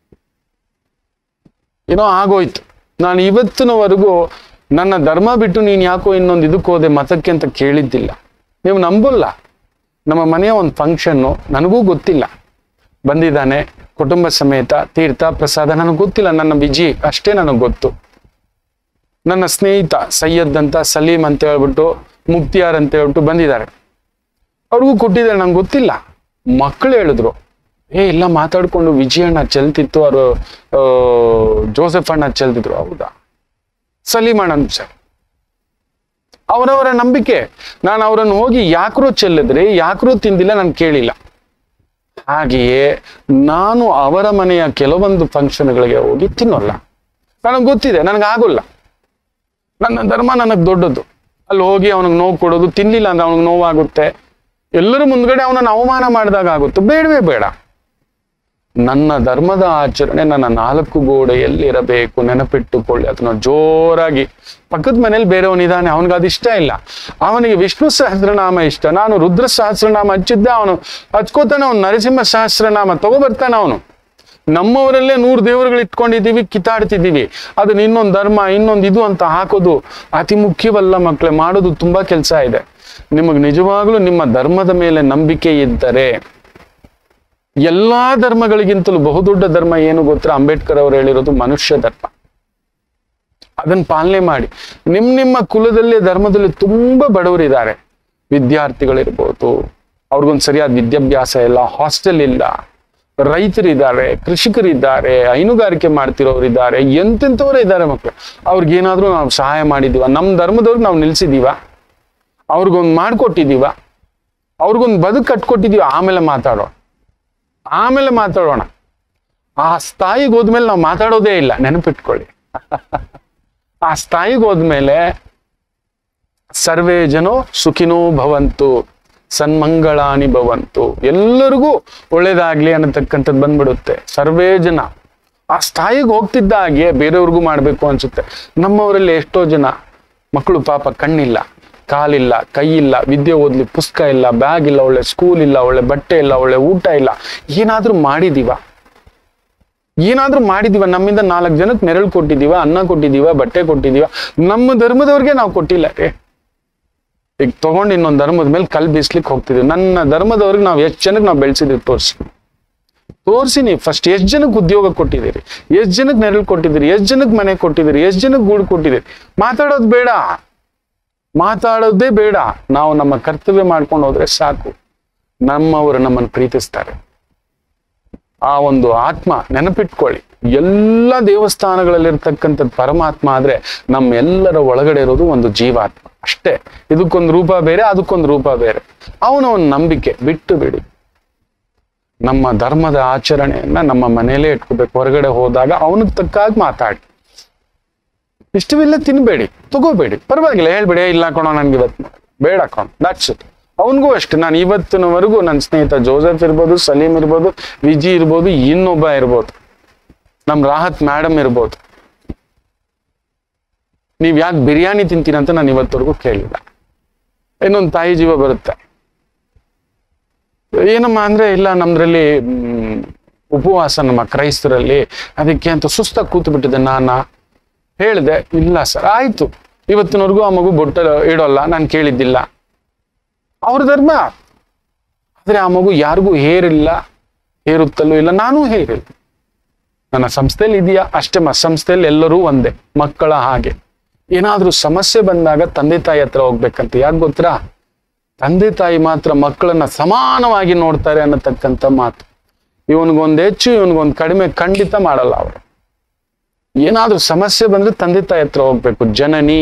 ಏನೋ ಆಗೋಯ್ತು ನಾನು ಇವತ್ತಿನವರೆಗೂ ನನ್ನ ಧರ್ಮ ಬಿಟ್ಟು ನೀನು ಯಾಕೋ ಇನ್ನೊಂದು ಇದಕ್ಕೆ ಹೋದೆ ಮತಕ್ಕೆ ಅಂತ ಕೇಳಿದ್ದಿಲ್ಲ ನೀವು ನಂಬಲ್ಲ ನಮ್ಮ ಮನೆಯ ಒಂದು ಫಂಕ್ಷನ್ನು ನನಗೂ ಗೊತ್ತಿಲ್ಲ ಬಂದಿದ್ದಾನೆ ಕುಟುಂಬ ಸಮೇತ ತೀರ್ಥ ಪ್ರಸಾದ ನನಗೆ ಗೊತ್ತಿಲ್ಲ ನನ್ನ ಬಿಜಿ ಅಷ್ಟೇ ನನಗೆ ಗೊತ್ತು ನನ್ನ ಸ್ನೇಹಿತ ಸೈಯದ್ ಅಂತ ಸಲೀಂ ಅಂತ ಹೇಳ್ಬಿಟ್ಟು ಮುಕ್ತಿಯಾರ್ ಅಂತ ಹೇಳ್ಬಿಟ್ಟು ಬಂದಿದ್ದಾರೆ ಅವ್ರಿಗೂ ಕೊಟ್ಟಿದ್ದಾರೆ ನಂಗೆ ಗೊತ್ತಿಲ್ಲ ಮಕ್ಕಳು ಹೇಳಿದ್ರು ಏ ಇಲ್ಲ ಮಾತಾಡ್ಕೊಂಡು ವಿಜಯ ಅಣ್ಣ ಚೆಲ್ತಿತ್ತು ಅವರು ಜೋಸೆಫ್ ಅಣ್ಣ ಚೆಲ್ತಿದ್ರು ಹೌದಾ ಸಲೀಮ್ ಅಣ್ಣ ಸರ್ ಅವರವರ ನಂಬಿಕೆ ನಾನು ಅವರನ್ನು ಹೋಗಿ ಯಾಕ್ರೋ ಚೆಲ್ಲಿದ್ರೆ ಯಾಕ್ರೋ ತಿಂದಿಲ್ಲ ನಾನು ಕೇಳಿಲ್ಲ ಹಾಗೆಯೇ ನಾನು ಅವರ ಮನೆಯ ಕೆಲವೊಂದು ಫಂಕ್ಷನ್ಗಳಿಗೆ ಹೋಗಿ ತಿನ್ನೋಲ್ಲ ನನಗೆ ಗೊತ್ತಿದೆ ನನಗೆ ಆಗೋಲ್ಲ ನನ್ನ ಧರ್ಮ ನನಗೆ ದೊಡ್ಡದು ಅಲ್ಲಿ ಹೋಗಿ ಅವನಿಗೆ ನೋವು ಕೊಡೋದು ತಿನ್ಲಿಲ್ಲ ಅಂದ್ರೆ ಅವನಿಗೆ ನೋವಾಗುತ್ತೆ ಎಲ್ಲರ ಮುಂದ್ಗಡೆ ಅವನನ್ನು ಅವಮಾನ ಮಾಡಿದಾಗ ಆಗುತ್ತೆ ಬೇಡವೇ ಬೇಡ ನನ್ನ ಧರ್ಮದ ಆಚರಣೆ ನನ್ನ ನಾಲ್ಕು ಗೋಡೆಯಲ್ಲಿ ಇರಬೇಕು ನೆನಪಿಟ್ಟುಕೊಳ್ಳಿ ಅದನ್ನ ಜೋರಾಗಿ ಪಕ್ಕದ ಮನೇಲಿ ಬೇರೆಯವನಿದ್ದಾನೆ ಅವನಿಗೆ ಅದು ಇಷ್ಟ ಇಲ್ಲ ಅವನಿಗೆ ವಿಷ್ಣು ಸಹಸ್ರನಾಮ ಇಷ್ಟ ನಾನು ರುದ್ರ ಸಹಸ್ರನಾಮ ಹಚ್ಚಿದ್ದೆ ಅವನು ಹಚ್ಕೋತಾನೆ ಅವನು ನರಸಿಂಹ ಸಹಸ್ರನಾಮ ತಗೋಬರ್ತಾನೆ ಅವನು ನಮ್ಮವರಲ್ಲೇ ನೂರು ದೇವರುಗಳು ಇಟ್ಕೊಂಡಿದ್ದೀವಿ ಕಿತ್ತಾಡ್ತಿದ್ದೀವಿ ಅದನ್ನ ಇನ್ನೊಂದು ಧರ್ಮ ಇನ್ನೊಂದು ಇದು ಅಂತ ಹಾಕೋದು ಅತಿ ಮುಖ್ಯವಲ್ಲ ಮಕ್ಕಳೇ ಮಾಡೋದು ತುಂಬಾ ಕೆಲಸ ಇದೆ ನಿಮಗೆ ನಿಜವಾಗ್ಲೂ ನಿಮ್ಮ ಧರ್ಮದ ಮೇಲೆ ನಂಬಿಕೆ ಇದ್ದರೆ ಎಲ್ಲಾ ಧರ್ಮಗಳಿಗಿಂತಲೂ ಬಹುದೊಡ್ಡ ಧರ್ಮ ಏನು ಗೊತ್ತಾ ಅಂಬೇಡ್ಕರ್ ಅವರು ಹೇಳಿರೋದು ಮನುಷ್ಯ ಧರ್ಮ ಅದನ್ನ ಪಾಲನೆ ಮಾಡಿ ನಿಮ್ ನಿಮ್ಮ ಕುಲದಲ್ಲಿ ಧರ್ಮದಲ್ಲಿ ತುಂಬಾ ಬಡವರಿದ್ದಾರೆ ವಿದ್ಯಾರ್ಥಿಗಳಿರ್ಬೋದು ಅವ್ರಿಗೊಂದು ಸರಿಯಾದ ವಿದ್ಯಾಭ್ಯಾಸ ಇಲ್ಲ ಹಾಸ್ಟೆಲ್ ಇಲ್ಲ ರೈತರಿದ್ದಾರೆ ಕೃಷಿಕರಿದ್ದಾರೆ ಹೈನುಗಾರಿಕೆ ಮಾಡ್ತಿರೋರಿದ್ದಾರೆ ಎಂತೆಂಥವ್ರು ಇದ್ದಾರೆ ಮಕ್ಕಳು ಅವ್ರಿಗೇನಾದ್ರೂ ನಾವು ಸಹಾಯ ಮಾಡಿದೀವ ನಮ್ಮ ಧರ್ಮದವ್ರಿಗೆ ನಾವು ನಿಲ್ಸಿದೀವ ಅವ್ರಿಗೊಂದು ಮಾಡ್ಕೊಟ್ಟಿದೀವ ಅವ್ರಿಗೊಂದು ಬದುಕು ಕಟ್ಕೊಟ್ಟಿದೀವ ಆಮೇಲೆ ಮಾತಾಡೋಣ ಆಮೇಲೆ ಮಾತಾಡೋಣ ಆ ಸ್ಥಾಯಿಗೆ ಹೋದ್ಮೇಲೆ ನಾವು ಮಾತಾಡೋದೇ ಇಲ್ಲ ನೆನಪಿಟ್ಕೊಳ್ಳಿ ಆ ಸ್ಥಾಯಿಗೆ ಹೋದ್ಮೇಲೆ ಸರ್ವೇ ಜನೋ ಸುಖಿನೋ ಭವಂತು ಸನ್ಮಂಗಳಾನಿ ಭವಂತು ಎಲ್ಲರಿಗೂ ಒಳ್ಳೇದಾಗ್ಲಿ ಅನ್ನತಕ್ಕಂಥದ್ದು ಬಂದ್ಬಿಡುತ್ತೆ ಸರ್ವೇ ಜನ ಆ ಸ್ಥಾಯಿಗೆ ಹೋಗ್ತಿದ್ದ ಹಾಗೆ ಬೇರೆಯವ್ರಿಗೂ ಮಾಡ್ಬೇಕು ಅನ್ಸುತ್ತೆ ನಮ್ಮವರಲ್ಲಿ ಎಷ್ಟೋ ಜನ ಮಕ್ಕಳು ಪಾಪ ಕಣ್ಣಿಲ್ಲ ಕಾಲಿಲ್ಲ ಕೈ ಇಲ್ಲ ವಿದ್ಯೆ ಓದ್ಲಿ ಪುಸ್ತಕ ಇಲ್ಲ ಬ್ಯಾಗ್ ಇಲ್ಲ ಒಳ್ಳೆ ಸ್ಕೂಲ್ ಇಲ್ಲ ಒಳ್ಳೆ ಬಟ್ಟೆ ಇಲ್ಲ ಒಳ್ಳೆ ಊಟ ಇಲ್ಲ ಏನಾದ್ರೂ ಮಾಡಿದೀವ ಏನಾದ್ರೂ ಮಾಡಿದೀವ ನಮ್ಮಿಂದ ನಾಲ್ಕು ಜನಕ್ಕೆ ನೆರಳು ಕೊಟ್ಟಿದೀವ ಅನ್ನ ಕೊಟ್ಟಿದೀವ ಬಟ್ಟೆ ಕೊಟ್ಟಿದೀವ ನಮ್ಮ ಧರ್ಮದವ್ರಿಗೆ ನಾವು ಕೊಟ್ಟಿಲ್ಲ ರೀ ಈಗ ತಗೊಂಡು ಇನ್ನೊಂದು ಧರ್ಮದ ಮೇಲೆ ಕಲ್ ಬೀಸ್ಲಿಕ್ಕೆ ಹೋಗ್ತಿದ್ವಿ ನನ್ನ ಧರ್ಮದವ್ರಿಗೆ ನಾವು ಎಷ್ಟು ಜನಕ್ಕೆ ನಾವು ಬೆಳೆಸಿದ್ವಿ ತೋರಿಸಿ ತೋರಿಸಿ ನೀವು ಫಸ್ಟ್ ಎಷ್ಟು ಜನಕ್ಕೆ ಉದ್ಯೋಗ ಕೊಟ್ಟಿದ್ದೀರಿ ಎಷ್ಟು ಜನಕ್ಕೆ ನೆರಳು ಕೊಟ್ಟಿದ್ದೀರಿ ಎಷ್ಟು ಜನಕ್ಕೆ ಮನೆ ಕೊಟ್ಟಿದ್ದೀರಿ ಎಷ್ಟು ಜನಕ್ಕೆ ಗೂಡು ಕೊಟ್ಟಿದ್ದೀರಿ ಮಾತಾಡೋದು ಬೇಡ ಮಾತಾಡೋದೇ ಬೇಡ ನಾವು ನಮ್ಮ ಕರ್ತವ್ಯ ಮಾಡ್ಕೊಂಡು ಹೋದ್ರೆ ಸಾಕು ನಮ್ಮವರು ನಮ್ಮನ್ನು ಪ್ರೀತಿಸ್ತಾರೆ ಆ ಒಂದು ಆತ್ಮ ನೆನಪಿಟ್ಕೊಳ್ಳಿ ಎಲ್ಲ ದೇವಸ್ಥಾನಗಳಲ್ಲಿರ್ತಕ್ಕಂಥದ್ದು ಪರಮಾತ್ಮ ಆದ್ರೆ ನಮ್ಮೆಲ್ಲರ ಒಳಗಡೆ ಇರೋದು ಒಂದು ಜೀವಾತ್ಮ ಅಷ್ಟೇ ಇದಕ್ಕೊಂದು ರೂಪ ಬೇರೆ ಅದಕ್ಕೊಂದು ರೂಪ ಬೇರೆ ಅವನ ಒಂದು ನಂಬಿಕೆ ಬಿಟ್ಟು ಬಿಡಿ ನಮ್ಮ ಧರ್ಮದ ಆಚರಣೆಯನ್ನ ನಮ್ಮ ಮನೆಯಲ್ಲೇ ಇಟ್ಕೋಬೇಕು ಹೊರಗಡೆ ಹೋದಾಗ ಅವನಿಗೆ ತಕ್ಕಾಗಿ ಮಾತಾಡಿ ಇಷ್ಟವಿಲ್ಲ ತಿನ್ಬೇಡಿ ತಗೋಬೇಡಿ ಪರವಾಗಿಲ್ಲ ಹೇಳ್ಬೇಡಿ "ಏ, ಇಲ್ಲ ಕಣೋ ನನ್ಗೆ ಇವತ್ತು ಬೇಡ ಕಣೋ ದಟ್ಸ್ ಇಟ್ ಅವನಿಗೂ ಅಷ್ಟೇ ನಾನು ಇವತ್ತಿನವರೆಗೂ ನನ್ನ ಸ್ನೇಹಿತ ಜೋಸೆಫ್ ಇರ್ಬೋದು ಸಲೀಂ ಇರ್ಬೋದು ವಿಜಿ ಇರ್ಬೋದು ಇನ್ನೊಬ್ಬ ಇರ್ಬೋದು ನಮ್ ರಾಹತ್ ಮೇಡಮ್ ಇರ್ಬೋದು ನೀವ್ ಯಾಕೆ ಬಿರಿಯಾನಿ ತಿಂತೀರಂತ ನಾನು ಇವತ್ತವರೆಗೂ ಕೇಳಿಲ್ಲ ಇನ್ನೊಂದು ತಾಯಿ ಜೀವ ಬರುತ್ತೆ ಏನಮ್ಮ ಅಂದ್ರೆ ಇಲ್ಲ ನಮ್ದ್ರಲ್ಲಿ ಮ್, ಉಪವಾಸ ನಮ್ಮ ಕ್ರೈಸ್ತರಲ್ಲಿ ಅದಕ್ಕೆ ಅಂತ ಸುಸ್ತಾಗಿ ಕೂತು ಬಿಟ್ಟಿದೆ ನಾನ ಹೇಳಿದೆ ಇಲ್ಲ ಸರ್ ಆಯ್ತು ಇವತ್ತಿನವರೆಗೂ ಆ ಮಗು ಬೊಟ್ಟ ಇಡೋಲ್ಲ ನಾನು ಕೇಳಿದ್ದಿಲ್ಲ ಅವ್ರ ಧರ್ಮ ಆದ್ರೆ ಆ ಮಗು ಯಾರಿಗೂ ಹೇರಿಲ್ಲ ಹೇರುತ್ತಲೂ ಇಲ್ಲ ನಾನೂ ಹೇರಿಲ್ಲ ನನ್ನ ಸಂಸ್ಥೆಯಲ್ಲಿ ಇದೆಯಾ ಅಷ್ಟೇ ಮ ಸಂಸ್ಥೆಯಲ್ಲಿ ಎಲ್ಲರೂ ಒಂದೇ ಮಕ್ಕಳ ಹಾಗೆ ಏನಾದ್ರೂ ಸಮಸ್ಯೆ ಬಂದಾಗ ತಂದೆ ತಾಯಿ ಹತ್ರ ಹೋಗ್ಬೇಕಂತ ಯಾಕೆ ಗೊತ್ತಾ ತಂದೆ ತಾಯಿ ಮಾತ್ರ ಮಕ್ಕಳನ್ನ ಸಮಾನವಾಗಿ ನೋಡ್ತಾರೆ ಅನ್ನತಕ್ಕಂಥ ಮಾತು ಇವನಿಗೊಂದು ಹೆಚ್ಚು ಇವನಿಗೊಂದು ಕಡಿಮೆ ಖಂಡಿತ ಮಾಡಲ್ಲ ಅವರು ಏನಾದ್ರೂ ಸಮಸ್ಯೆ ಬಂದ್ರೆ ತಂದೆ ತಾಯಿ ಹತ್ರ ಹೋಗ್ಬೇಕು ಜನನಿ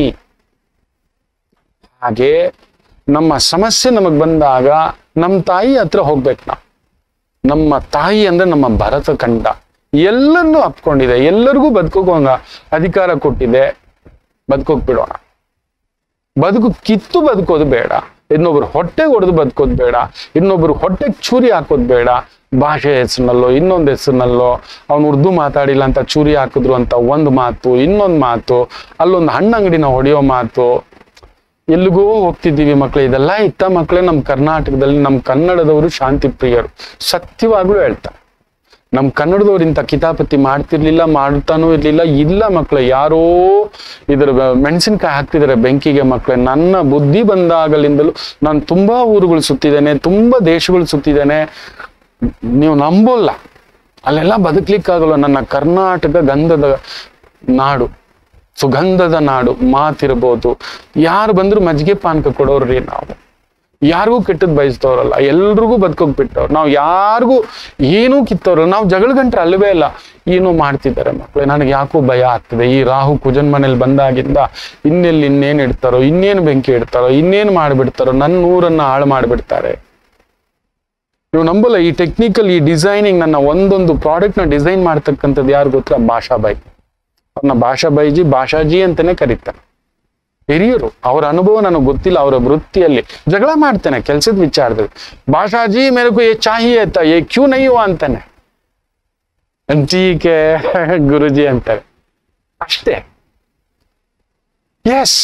ಹಾಗೆ ನಮ್ಮ ಸಮಸ್ಯೆ ನಮಗ್ ಬಂದಾಗ ನಮ್ಮ ತಾಯಿ ಹತ್ರ ಹೋಗ್ಬೇಕು ನಾವು ನಮ್ಮ ತಾಯಿ ಅಂದ್ರೆ ನಮ್ಮ ಭರತ ಕಂಡ ಎಲ್ಲರನ್ನೂ ಅಪ್ಕೊಂಡಿದೆ ಎಲ್ಲರಿಗೂ ಬದುಕೋಂಗ ಅಧಿಕಾರ ಕೊಟ್ಟಿದೆ ಬದುಕೋಕ್ ಬಿಡೋಣ ಬದುಕು ಕಿತ್ತು ಬದುಕೋದು ಬೇಡ ಇನ್ನೊಬ್ರು ಹೊಟ್ಟೆಗೆ ಹೊಡೆದು ಬದುಕೋದು ಬೇಡ ಇನ್ನೊಬ್ರು ಹೊಟ್ಟೆಗೆ ಚೂರಿ ಹಾಕೋದು ಬೇಡ ಭಾಷೆ ಹೆಸರಿನಲ್ಲೋ ಇನ್ನೊಂದು ಹೆಸರಿನಲ್ಲೋ ಅವ್ನು ಉರ್ದು ಮಾತಾಡಿಲ್ಲ ಅಂತ ಚೂರಿ ಹಾಕಿದ್ರು ಅಂತ ಒಂದು ಮಾತು ಇನ್ನೊಂದು ಮಾತು ಅಲ್ಲೊಂದು ಹಣ್ಣಂಗಡಿನ ಹೊಡೆಯೋ ಮಾತು ಎಲ್ಲಿಗೋ ಹೋಗ್ತಿದ್ದೀವಿ ಮಕ್ಕಳು ಇದೆಲ್ಲ ಇತ್ತ ಮಕ್ಕಳೇ ನಮ್ಮ ಕರ್ನಾಟಕದಲ್ಲಿ ನಮ್ಮ ಕನ್ನಡದವರು ಶಾಂತಿ ಪ್ರಿಯರು ಸತ್ಯವಾಗ್ಲೂ ಹೇಳ್ತಾರೆ ನಮ್ಮ ಕನ್ನಡದವ್ರು ಇಂಥ ಕಿತಾಪತಿ ಮಾಡ್ತಿರ್ಲಿಲ್ಲ ಮಾಡ್ತಾನೂ ಇರ್ಲಿಲ್ಲ ಇಲ್ಲ ಮಕ್ಕಳು ಯಾರೋ ಇದ್ರ ಮೆಣಸಿನ್ಕಾಯಿ ಹಾಕ್ತಿದ್ದಾರೆ ಬೆಂಕಿಗೆ ಮಕ್ಕಳೇ ನನ್ನ ಬುದ್ಧಿ ಬಂದಾಗಲಿಂದಲೂ ನಾನು ತುಂಬಾ ಊರುಗಳು ಸುತ್ತಿದ್ದೇನೆ ತುಂಬಾ ದೇಶಗಳು ಸುತ್ತಿದ್ದೇನೆ ನೀವು ನಂಬೋಲ್ಲ ಅಲ್ಲೆಲ್ಲ ಬದುಕ್ಲಿಕ್ಕಾಗಲ್ಲ ನನ್ನ ಕರ್ನಾಟಕ ಗಂಧದ ನಾಡು ಸುಗಂಧದ ನಾಡು ಮಾತಿರ್ಬೋದು ಯಾರು ಬಂದ್ರು ಮಜ್ಜಿಗೆ ಪಾನಕ ಕೊಡೋರ್ರಿ ನಾವು ಯಾರಿಗೂ ಕೆಟ್ಟದ್ ಬಯಸ್ತವ್ರಲ್ಲ ಎಲ್ರಿಗೂ ಬದುಕೋಕ್ ಬಿಟ್ಟವ್ರು ನಾವು ಯಾರಿಗೂ ಏನೂ ಕಿತ್ತವ್ರಲ್ಲ ನಾವು ಜಗಳ ಗಂಟ್ರೆ ಅಲ್ಲವೇ ಇಲ್ಲ ಏನೋ ಮಾಡ್ತಿದ್ದಾರೆ ಮಕ್ಕಳು ನನಗೆ ಯಾಕೋ ಭಯ ಆಗ್ತದೆ ಈ ರಾಹು ಕುಜನ್ ಮನೇಲಿ ಬಂದಾಗಿಂದ ಇನ್ನೆಲ್ಲಿ ಇನ್ನೇನು ಇಡ್ತಾರೋ ಇನ್ನೇನು ಬೆಂಕಿ ಇಡ್ತಾರೋ ಇನ್ನೇನು ಮಾಡಿಬಿಡ್ತಾರೋ ನನ್ನ ಊರನ್ನ ಹಾಳು ಮಾಡಿಬಿಡ್ತಾರೆ ನೀವು ನಂಬಲ್ಲ ಈ ಟೆಕ್ನಿಕಲ್ ಈ ಡಿಸೈನಿಂಗ್ ನನ್ನ ಒಂದೊಂದು ಪ್ರಾಡಕ್ಟ್ ನ ಡಿಸೈನ್ ಮಾಡ್ತಕ್ಕಂಥದ್ದು ಯಾರು ಗೊತ್ತಾ ಭಾಷಾಬಾಯಿ ಅವ್ರನ್ನ ಭಾಷಾಬಾಯಿಜಿ ಭಾಷಾಜಿ ಅಂತಾನೆ ಕರೀತಾರೆ ಹಿರಿಯರು ಅವರ ಅನುಭವ ನನಗೆ ಗೊತ್ತಿಲ್ಲ ಅವರ ವೃತ್ತಿಯಲ್ಲಿ ಜಗಳ ಮಾಡ್ತೇನೆ ಕೆಲಸದ ವಿಚಾರದಲ್ಲಿ ಭಾಷಾಜಿ ಮೇರೆಗೂ ಏ ಚಾಹಿಯೇ ತ ಏ ಕ್ಯೂ ನಯ್ಯುವ ಅಂತಾನೆ ಟೀಕೆ ಗುರುಜಿ ಅಂತಾರೆ ಅಷ್ಟೇ ಎಸ್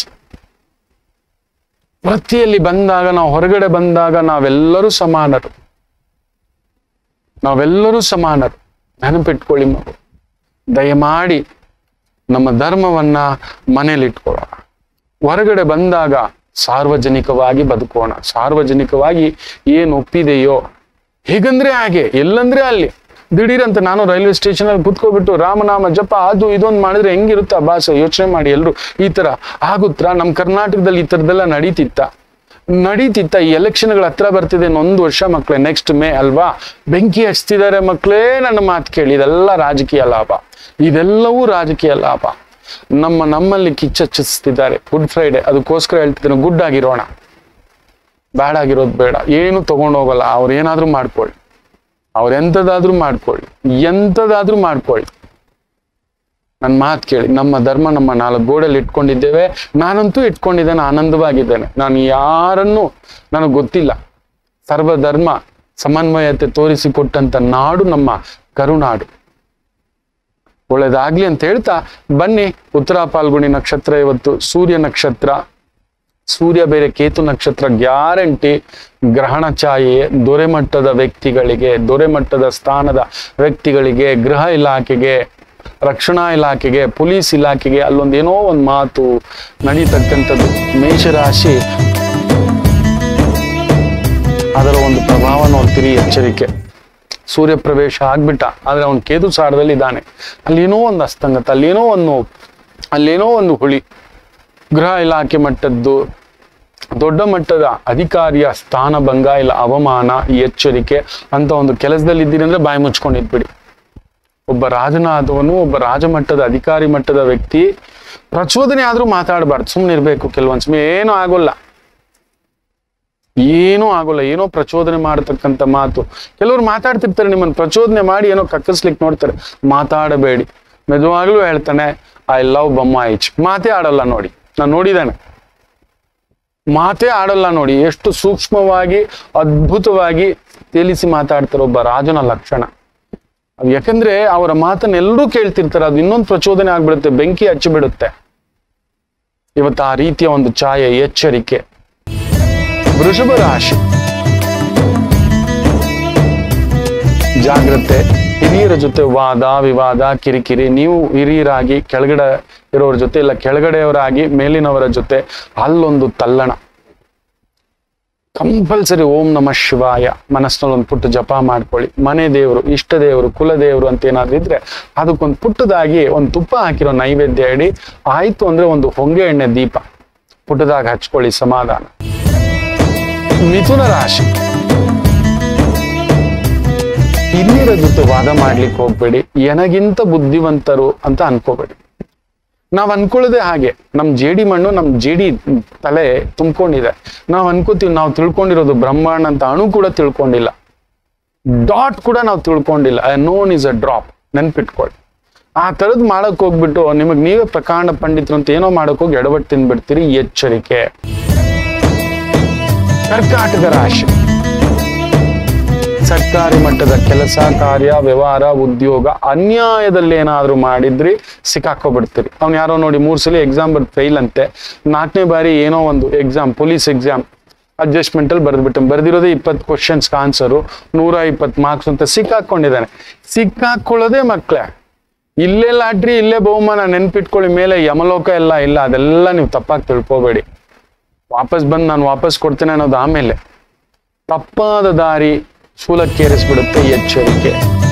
ವೃತ್ತಿಯಲ್ಲಿ ಬಂದಾಗ ನಾವು ಹೊರಗಡೆ ಬಂದಾಗ ನಾವೆಲ್ಲರೂ ಸಮಾನರು ನಾವೆಲ್ಲರೂ ಸಮಾನರು ನೆನಪಿಟ್ಕೊಳ್ಳಿ ಮಗು ದಯಮಾಡಿ ನಮ್ಮ ಧರ್ಮವನ್ನ ಮನೇಲಿಟ್ಕೊಳ್ಳೋಣ ಹೊರಗಡೆ ಬಂದಾಗ ಸಾರ್ವಜನಿಕವಾಗಿ ಬದುಕೋಣ ಸಾರ್ವಜನಿಕವಾಗಿ ಏನು ಒಪ್ಪಿದೆಯೋ ಹೇಗಂದ್ರೆ ಹಾಗೆ ಎಲ್ಲಂದ್ರೆ ಅಲ್ಲಿ ದಿಢೀರಂತ ನಾನು ರೈಲ್ವೆ ಸ್ಟೇಷನ್ ಅಲ್ಲಿ ಕುತ್ಕೊಬಿಟ್ಟು ರಾಮನಾಮ ಜಪ ಅದು ಇದೊಂದು ಮಾಡಿದ್ರೆ ಹೆಂಗಿರುತ್ತೆ ಆ ಭಾಷೆ ಯೋಚನೆ ಮಾಡಿ ಎಲ್ರು ಈ ತರ ಆಗುತ್ತಾ ನಮ್ಮ ಕರ್ನಾಟಕದಲ್ಲಿ ಈ ಥರದ್ದೆಲ್ಲ ನಡೀತಿತ್ತ ನಡೀತಿತ್ತ ಈ ಎಲೆಕ್ಷನ್ಗಳ ಹತ್ರ ಬರ್ತಿದೆ ಒಂದು ವರ್ಷ ಮಕ್ಕಳೇ ನೆಕ್ಸ್ಟ್ ಮೇ ಅಲ್ವಾ ಬೆಂಕಿ ಹಚ್ತಿದ್ದಾರೆ ಮಕ್ಕಳೇ ನನ್ನ ಮಾತು ಕೇಳಿ ಇದೆಲ್ಲ ರಾಜಕೀಯ ಲಾಭ ಇದೆಲ್ಲವೂ ರಾಜಕೀಯ ಲಾಭ ನಮ್ಮ ನಮ್ಮಲ್ಲಿ ಕಿಚ್ಚಚ್ಚಿಸ್ತಿದ್ದಾರೆ ಗುಡ್ ಫ್ರೈಡೆ ಅದಕ್ಕೋಸ್ಕರ ಹೇಳ್ತಿದ್ದೇನೆ ಗುಡ್ ಆಗಿರೋಣ ಬ್ಯಾಡ್ ಆಗಿರೋದು ಬೇಡ ಏನು ತಗೊಂಡೋಗಲ್ಲ ಅವ್ರು ಏನಾದ್ರೂ ಮಾಡ್ಕೊಳ್ಳಿ ಅವ್ರು ಎಂಥದಾದ್ರೂ ಮಾಡ್ಕೊಳ್ಳಿ ಎಂಥದಾದ್ರೂ ಮಾಡ್ಕೊಳ್ಳಿ ನನ್ನ ಮಾತು ಕೇಳಿ ನಮ್ಮ ಧರ್ಮ ನಮ್ಮ ನಾಲ್ಕು ಗೋಡಲ್ಲಿ ಇಟ್ಕೊಂಡಿದ್ದೇವೆ ನಾನಂತೂ ಇಟ್ಕೊಂಡಿದ್ದೇನೆ ಆನಂದವಾಗಿದ್ದೇನೆ ನಾನು ಯಾರನ್ನೂ ನನಗೆ ಗೊತ್ತಿಲ್ಲ ಸರ್ವಧರ್ಮ ಸಮನ್ವಯತೆ ತೋರಿಸಿಕೊಟ್ಟಂತ ನಾಡು ನಮ್ಮ ಕರುನಾಡು ಒಳ್ಳೇದಾಗ್ಲಿ ಅಂತ ಹೇಳ್ತಾ ಬನ್ನಿ ಉತ್ತರ ಪಾಲ್ಗುಣಿ ನಕ್ಷತ್ರ ಇವತ್ತು ಸೂರ್ಯ ನಕ್ಷತ್ರ ಸೂರ್ಯ ಬೇರೆ ಕೇತು ನಕ್ಷತ್ರ ಗ್ಯಾರಂಟಿ ಗ್ರಹಣ ಛಾಯೆ ದೊರೆಮಟ್ಟದ ವ್ಯಕ್ತಿಗಳಿಗೆ ದೊರೆಮಟ್ಟದ ಸ್ಥಾನದ ವ್ಯಕ್ತಿಗಳಿಗೆ ಗೃಹ ಇಲಾಖೆಗೆ ರಕ್ಷಣಾ ಇಲಾಖೆಗೆ ಪೊಲೀಸ್ ಇಲಾಖೆಗೆ ಅಲ್ಲೊಂದು ಏನೋ ಒಂದು ಮಾತು ನಡೀತಕ್ಕಂಥದ್ದು ಮೇಷರಾಶಿ ಅದರ ಒಂದು ಪ್ರಭಾವ ನೋಡ್ತೀರಿ ಎಚ್ಚರಿಕೆ ಸೂರ್ಯ ಪ್ರವೇಶ ಆಗ್ಬಿಟ್ಟ ಆದ್ರೆ ಅವನು ಕೇತು ಸಾರದಲ್ಲಿ ಇದ್ದಾನೆ ಅಲ್ಲೇನೋ ಒಂದು ಅಸ್ತಂಗತ ಅಲ್ಲೇನೋ ಒಂದು ನೋವು ಅಲ್ಲೇನೋ ಒಂದು ಹುಳಿ ಗೃಹ ಇಲಾಖೆ ಮಟ್ಟದ್ದು ದೊಡ್ಡ ಮಟ್ಟದ ಅಧಿಕಾರಿಯ ಸ್ಥಾನಭಂಗ ಇಲ್ಲ ಅವಮಾನ ಈ ಎಚ್ಚರಿಕೆ ಅಂತ ಒಂದು ಕೆಲಸದಲ್ಲಿ ಇದ್ದೀರಿ ಅಂದ್ರೆ ಬಾಯಿ ಮುಚ್ಕೊಂಡಿದ್ಬಿಡಿ ಒಬ್ಬ ರಾಜನಾದವನು ಒಬ್ಬ ರಾಜಮಟ್ಟದ ಅಧಿಕಾರಿ ಮಟ್ಟದ ವ್ಯಕ್ತಿ ಪ್ರಚೋದನೆ ಆದ್ರೂ ಮಾತಾಡಬಾರ್ದು ಸುಮ್ಮನೆ ಇರ್ಬೇಕು ಕೆಲವೊಂದ್ ಸಮಯ ಏನೂ ಆಗೋಲ್ಲ ಏನೂ ಆಗೋಲ್ಲ ಏನೋ ಪ್ರಚೋದನೆ ಮಾಡತಕ್ಕಂಥ ಮಾತು ಕೆಲವರು ಮಾತಾಡ್ತಿರ್ತಾರೆ ನಿಮ್ಮನ್ನು ಪ್ರಚೋದನೆ ಮಾಡಿ ಏನೋ ಕಕ್ಕಸ್ಲಿಕ್ಕೆ ನೋಡ್ತಾರೆ ಮಾತಾಡಬೇಡಿ ಮೆದುವಾಗ್ಲೂ ಹೇಳ್ತಾನೆ ಐ ಲವ್ ಬೊಮ್ಮಾಯಿಚ್ ಮಾತೇ ಆಡಲ್ಲ ನೋಡಿ ನಾನು ನೋಡಿದ್ದೇನೆ ಮಾತೇ ಆಡಲ್ಲ ನೋಡಿ ಎಷ್ಟು ಸೂಕ್ಷ್ಮವಾಗಿ ಅದ್ಭುತವಾಗಿ ತೇಲಿಸಿ ಮಾತಾಡ್ತಾರೆ ಒಬ್ಬ ರಾಜನ ಲಕ್ಷಣ ಅದು ಯಾಕಂದ್ರೆ ಅವರ ಮಾತನ್ನ ಎಲ್ಲರೂ ಕೇಳ್ತಿರ್ತಾರೆ ಅದು ಇನ್ನೊಂದು ಪ್ರಚೋದನೆ ಆಗ್ಬಿಡುತ್ತೆ ಬೆಂಕಿ ಹಚ್ಚಿಬಿಡುತ್ತೆ ಇವತ್ತು ಆ ರೀತಿಯ ಒಂದು ಛಾಯೆ ಎಚ್ಚರಿಕೆ ವೃಷಭ ರಾಶಿ ಜಾಗ್ರತೆ ಹಿರಿಯರ ಜೊತೆ ವಾದ ವಿವಾದ ಕಿರಿಕಿರಿ ನೀವು ಹಿರಿಯರಾಗಿ ಕೆಳಗಡೆ ಇರೋರ ಜೊತೆ ಇಲ್ಲ ಕೆಳಗಡೆಯವರಾಗಿ ಮೇಲಿನವರ ಜೊತೆ ಅಲ್ಲೊಂದು ತಲ್ಲಣ ಕಂಪಲ್ಸರಿ ಓಂ ನಮ ಶಿವಾಯ ಮನಸ್ಸಿನಲ್ಲಿ ಒಂದು ಪುಟ್ಟ ಜಪ ಮಾಡ್ಕೊಳ್ಳಿ ಮನೆ ದೇವರು ಇಷ್ಟ ದೇವರು ಕುಲ ದೇವರು ಅಂತ ಏನಾದ್ರು ಇದ್ರೆ ಅದಕ್ಕೊಂದು ಪುಟ್ಟದಾಗಿ ಒಂದು ತುಪ್ಪ ಹಾಕಿರೋ ನೈವೇದ್ಯ ಇಡಿ ಆಯ್ತು ಅಂದ್ರೆ ಒಂದು ಹೊಂಗೆ ಎಣ್ಣೆ ದೀಪ ಪುಟ್ಟದಾಗಿ ಹಚ್ಕೊಳ್ಳಿ ಸಮಾಧಾನ ಮಿಥುನ ರಾಶಿ ಹಿರಿಯರ ಜೊತೆ ವಾದ ಮಾಡ್ಲಿಕ್ಕೆ ಹೋಗ್ಬೇಡಿ ಎನಗಿಂತ ಬುದ್ಧಿವಂತರು ಅಂತ ಅನ್ಕೋಬೇಡಿ ನಾವ್ ಅನ್ಕೊಳ್ಳೋದೇ ಹಾಗೆ ನಮ್ ಜೇಡಿ ಮಣ್ಣು ನಮ್ ಜೇಡಿ ತಲೆ ತುಂಬ್ಕೊಂಡಿದೆ ನಾವ್ ಅನ್ಕೋತೀವಿ ನಾವು ತಿಳ್ಕೊಂಡಿರೋದು ಬ್ರಹ್ಮಾಂಡ ಅಂತ ಅಣು ಕೂಡ ತಿಳ್ಕೊಂಡಿಲ್ಲ ಡಾಟ್ ಕೂಡ ನಾವು ತಿಳ್ಕೊಂಡಿಲ್ಲ ನೋನ್ ಇಸ್ ಅ ಡ್ರಾಪ್ ನೆನ್ಪಿಟ್ಕೊಳ್ಳಿ ಆ ತರದ್ ಮಾಡಕ್ ಹೋಗ್ಬಿಟ್ಟು ನಿಮಗ್ ನೀವೇ ಪ್ರಕಾಂಡ ಪಂಡಿತರು ಅಂತ ಏನೋ ಮಾಡಕ್ ಹೋಗಿ ಎಡವಟ್ಟು ತಿಂದ್ಬಿಡ್ತೀರಿ ಎಚ್ಚರಿಕೆ ಕರ್ಕಾಟಕ ರಾಶಿ ಸರ್ಕಾರಿ ಮಟ್ಟದ ಕೆಲಸ ಕಾರ್ಯ ವ್ಯವಹಾರ ಉದ್ಯೋಗ ಅನ್ಯಾಯದಲ್ಲಿ ಏನಾದ್ರೂ ಮಾಡಿದ್ರಿ ಸಿಕ್ಕಾಕೋಬಿಡ್ತೀರಿ ಅವ್ನು ಯಾರೋ ನೋಡಿ ಮೂರ್ ಸಲ ಎಕ್ಸಾಮ್ ಬರ್ದು ಫೈಲ್ ಅಂತೆ ನಾಲ್ಕನೇ ಬಾರಿ ಏನೋ ಒಂದು ಎಕ್ಸಾಮ್ ಪೊಲೀಸ್ ಎಕ್ಸಾಮ್ ಅಡ್ಜಸ್ಟ್ಮೆಂಟ್ ಅಲ್ಲಿ ಬರ್ದ್ಬಿಟ್ಟು ಬರ್ದಿರೋದೇ ಇಪ್ಪತ್ತು ಕ್ವಶನ್ಸ್ ಆನ್ಸರು ನೂರ ಇಪ್ಪತ್ತು ಮಾರ್ಕ್ಸ್ ಅಂತ ಸಿಕ್ಕಾಕೊಂಡಿದ್ದಾನೆ ಸಿಕ್ಕಾಕೊಳ್ಳೋದೇ ಮಕ್ಕಳೇ ಇಲ್ಲೇ ಲಾಟ್ರಿ ಇಲ್ಲೇ ಬಹುಮಾನ ನೆನ್ಪಿಟ್ಕೊಳ್ಳಿ ಮೇಲೆ ಯಮಲೋಕ ಎಲ್ಲ ಇಲ್ಲ ಅದೆಲ್ಲ ನೀವು ತಪ್ಪಾಗಿ ತಿಳ್ಕೊಬೇಡಿ ವಾಪಸ್ ಬಂದು ನಾನು ವಾಪಸ್ ಕೊಡ್ತೇನೆ ಅನ್ನೋದು ಆಮೇಲೆ ತಪ್ಪಾದ ದಾರಿ ಶೂಲಕ್ಕೇರಿಸ್ಬಿಡುತ್ತೆ ಎಚ್ಚರಿಕೆ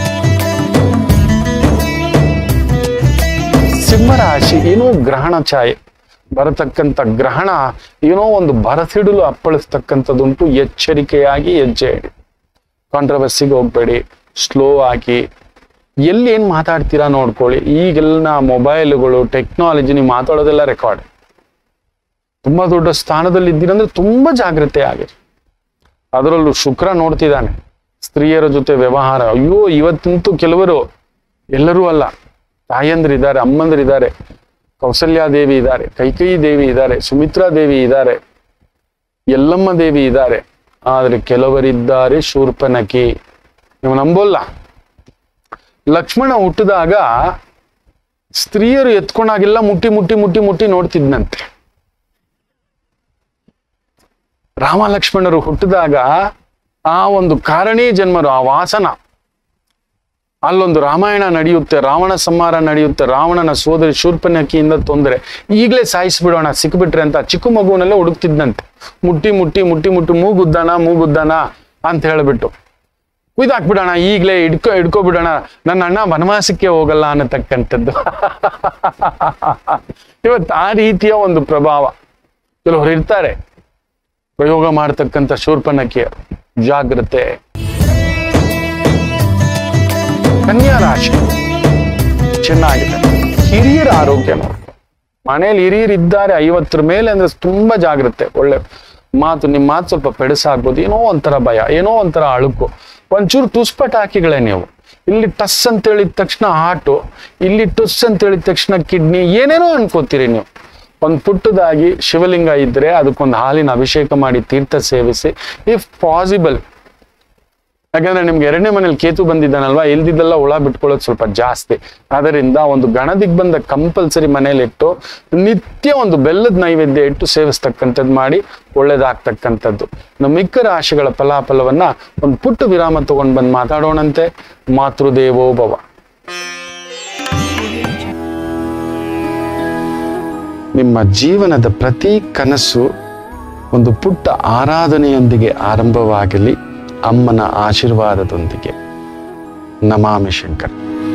ಸಿಂಹರಾಶಿ ಏನೋ ಗ್ರಹಣ ಛಾಯೆ ಬರತಕ್ಕಂಥ ಗ್ರಹಣ ಏನೋ ಒಂದು ಬರಸಿಡಲು ಅಪ್ಪಳಿಸ್ತಕ್ಕಂಥದ್ದುಂಟು ಎಚ್ಚರಿಕೆಯಾಗಿ ಹೆಜ್ಜೆ ಇಡಿ ಕಾಂಟ್ರವರ್ಸಿಗೆ ಹೋಗ್ಬೇಡಿ ಸ್ಲೋ ಆಗಿ ಎಲ್ಲಿ ಏನ್ ಮಾತಾಡ್ತೀರಾ ನೋಡ್ಕೊಳ್ಳಿ ಈಗೆಲ್ಲ ಮೊಬೈಲ್ಗಳು ಟೆಕ್ನಾಲಜಿ ನೀವು ಮಾತಾಡೋದೆಲ್ಲ ರೆಕಾರ್ಡ್ ತುಂಬಾ ದೊಡ್ಡ ಸ್ಥಾನದಲ್ಲಿ ಇದ್ದೀರಂದ್ರೆ ತುಂಬಾ ಜಾಗ್ರತೆ ಆಗಿರಿ ಅದರಲ್ಲೂ ಶುಕ್ರ ನೋಡ್ತಿದ್ದಾನೆ ಸ್ತ್ರೀಯರ ಜೊತೆ ವ್ಯವಹಾರ ಅಯ್ಯೋ ಇವತ್ತಂತೂ ಕೆಲವರು ಎಲ್ಲರೂ ಅಲ್ಲ ತಾಯಂದ್ರಿದ್ದಾರೆ ಅಮ್ಮಂದ್ರಿದ್ದಾರೆ ಕೌಸಲ್ಯಾದೇವಿ ಇದ್ದಾರೆ ಕೈಕೈ ದೇವಿ ಇದ್ದಾರೆ ಸುಮಿತ್ರಾ ದೇವಿ ಇದ್ದಾರೆ ಯಲ್ಲಮ್ಮ ದೇವಿ ಇದ್ದಾರೆ ಆದ್ರೆ ಕೆಲವರಿದ್ದಾರೆ ಶೂರ್ಪನಕಿ ನೀವು ನಂಬೋಲ್ಲ ಲಕ್ಷ್ಮಣ ಹುಟ್ಟಿದಾಗ ಸ್ತ್ರೀಯರು ಎತ್ಕೊಂಡಾಗೆಲ್ಲ ಮುಟ್ಟಿ ಮುಟ್ಟಿ ಮುಟ್ಟಿ ಮುಟ್ಟಿ ನೋಡ್ತಿದ್ನಂತೆ ರಾಮ ಲಕ್ಷ್ಮಣರು ಹುಟ್ಟಿದಾಗ ಆ ಒಂದು ಕಾರಣೀ ಜನ್ಮರು ಆ ವಾಸನ ಅಲ್ಲೊಂದು ರಾಮಾಯಣ ನಡೆಯುತ್ತೆ ರಾವಣ ಸಂಹಾರ ನಡೆಯುತ್ತೆ ರಾವಣನ ಸೋದರಿ ಶೂರ್ಪನಕಿಯಿಂದ ತೊಂದರೆ ಈಗಲೇ ಸಾಯಿಸ್ಬಿಡೋಣ ಸಿಕ್ಬಿಟ್ರೆ ಅಂತ ಚಿಕ್ಕ ಮಗುವನ್ನೆಲ್ಲ ಹುಡುಕ್ತಿದ್ನಂತೆ ಮುಟ್ಟಿ ಮುಟ್ಟಿ ಮುಟ್ಟಿ ಮುಟ್ಟಿ ಮೂಗುದ್ದಾನ ಮೂಗುದ್ದಾನ ಅಂತ ಹೇಳ್ಬಿಟ್ಟು ಕುಯ್ದಾಕ್ಬಿಡೋಣ ಈಗಲೇ ಹಿಡ್ಕೊ ಹಿಡ್ಕೊಬಿಡೋಣ ನನ್ನ ಅಣ್ಣ ವನವಾಸಕ್ಕೆ ಹೋಗಲ್ಲ ಅನ್ನತಕ್ಕಂಥದ್ದು ಇವತ್ತು ಆ ರೀತಿಯ ಒಂದು ಪ್ರಭಾವ ಕೆಲವರು ಇರ್ತಾರೆ ಪ್ರಯೋಗ ಮಾಡತಕ್ಕಂಥ ಶೂರ್ಪನಕಿಯರು ಜಾಗ್ರತೆ ಕನ್ಯಾ ರಾಶಿ ಚೆನ್ನಾಗಿದೆ ಹಿರಿಯರ ಆರೋಗ್ಯ ನೋಡಿ ಮನೇಲಿ ಹಿರಿಯರು ಇದ್ದಾರೆ ಐವತ್ತರ ಮೇಲೆ ಅಂದ್ರೆ ತುಂಬಾ ಜಾಗ್ರತೆ ಒಳ್ಳೆ ಮಾತು ನಿಮ್ಮ ಮಾತು ಸ್ವಲ್ಪ ಪೆಡಸಾಗ್ಬೋದು ಏನೋ ಒಂಥರ ಭಯ ಏನೋ ಒಂಥರ ಅಳುಕು ಒಂಚೂರು ತುಸ್ಪಟ ಹಾಕಿಗಳೇ ನೀವು ಇಲ್ಲಿ ಟಸ್ ಅಂತ ಹೇಳಿದ ತಕ್ಷಣ ಹಾಟು ಇಲ್ಲಿ ಟುಸ್ ಅಂತ ಹೇಳಿದ ತಕ್ಷಣ ಕಿಡ್ನಿ ಏನೇನೋ ಅನ್ಕೋತೀರಿ ನೀವು ಒಂದು ಪುಟ್ಟದಾಗಿ ಶಿವಲಿಂಗ ಇದ್ರೆ ಅದಕ್ಕೊಂದು ಹಾಲಿನ ಅಭಿಷೇಕ ಮಾಡಿ ತೀರ್ಥ ಸೇವಿಸಿ ಇಫ್ ಪಾಸಿಬಲ್ ಯಾಕಂದ್ರೆ ನಿಮ್ಗೆ ಎರಡನೇ ಮನೇಲಿ ಕೇತು ಬಂದಿದ್ದಾನಲ್ವಾ ಇಲ್ದಿದ್ದೆಲ್ಲ ಹುಳ ಬಿಟ್ಕೊಳ್ಳೋದು ಸ್ವಲ್ಪ ಜಾಸ್ತಿ ಅದರಿಂದ ಒಂದು ಗಣದಿಗ್ಬಂಧ ಕಂಪಲ್ಸರಿ ಮನೇಲಿಟ್ಟು ನಿತ್ಯ ಒಂದು ಬೆಲ್ಲದ ನೈವೇದ್ಯ ಇಟ್ಟು ಸೇವಿಸ್ತಕ್ಕಂಥದ್ದು ಮಾಡಿ ಒಳ್ಳೇದಾಗ್ತಕ್ಕಂಥದ್ದು ನಮ್ಮ ಮಿಕ್ಕ ರಾಶಿಗಳ ಫಲಾಫಲವನ್ನ ಒಂದು ಪುಟ್ಟ ವಿರಾಮ ತಗೊಂಡು ಬಂದು ಮಾತಾಡೋಣಂತೆ ಮಾತೃದೇವೋ ಭವ ನಿಮ್ಮ ಜೀವನದ ಪ್ರತಿ ಕನಸು ಒಂದು ಪುಟ್ಟ ಆರಾಧನೆಯೊಂದಿಗೆ ಆರಂಭವಾಗಲಿ ಅಮ್ಮನ ಆಶೀರ್ವಾದದೊಂದಿಗೆ ನಮಾಮಿ ಶಂಕರ್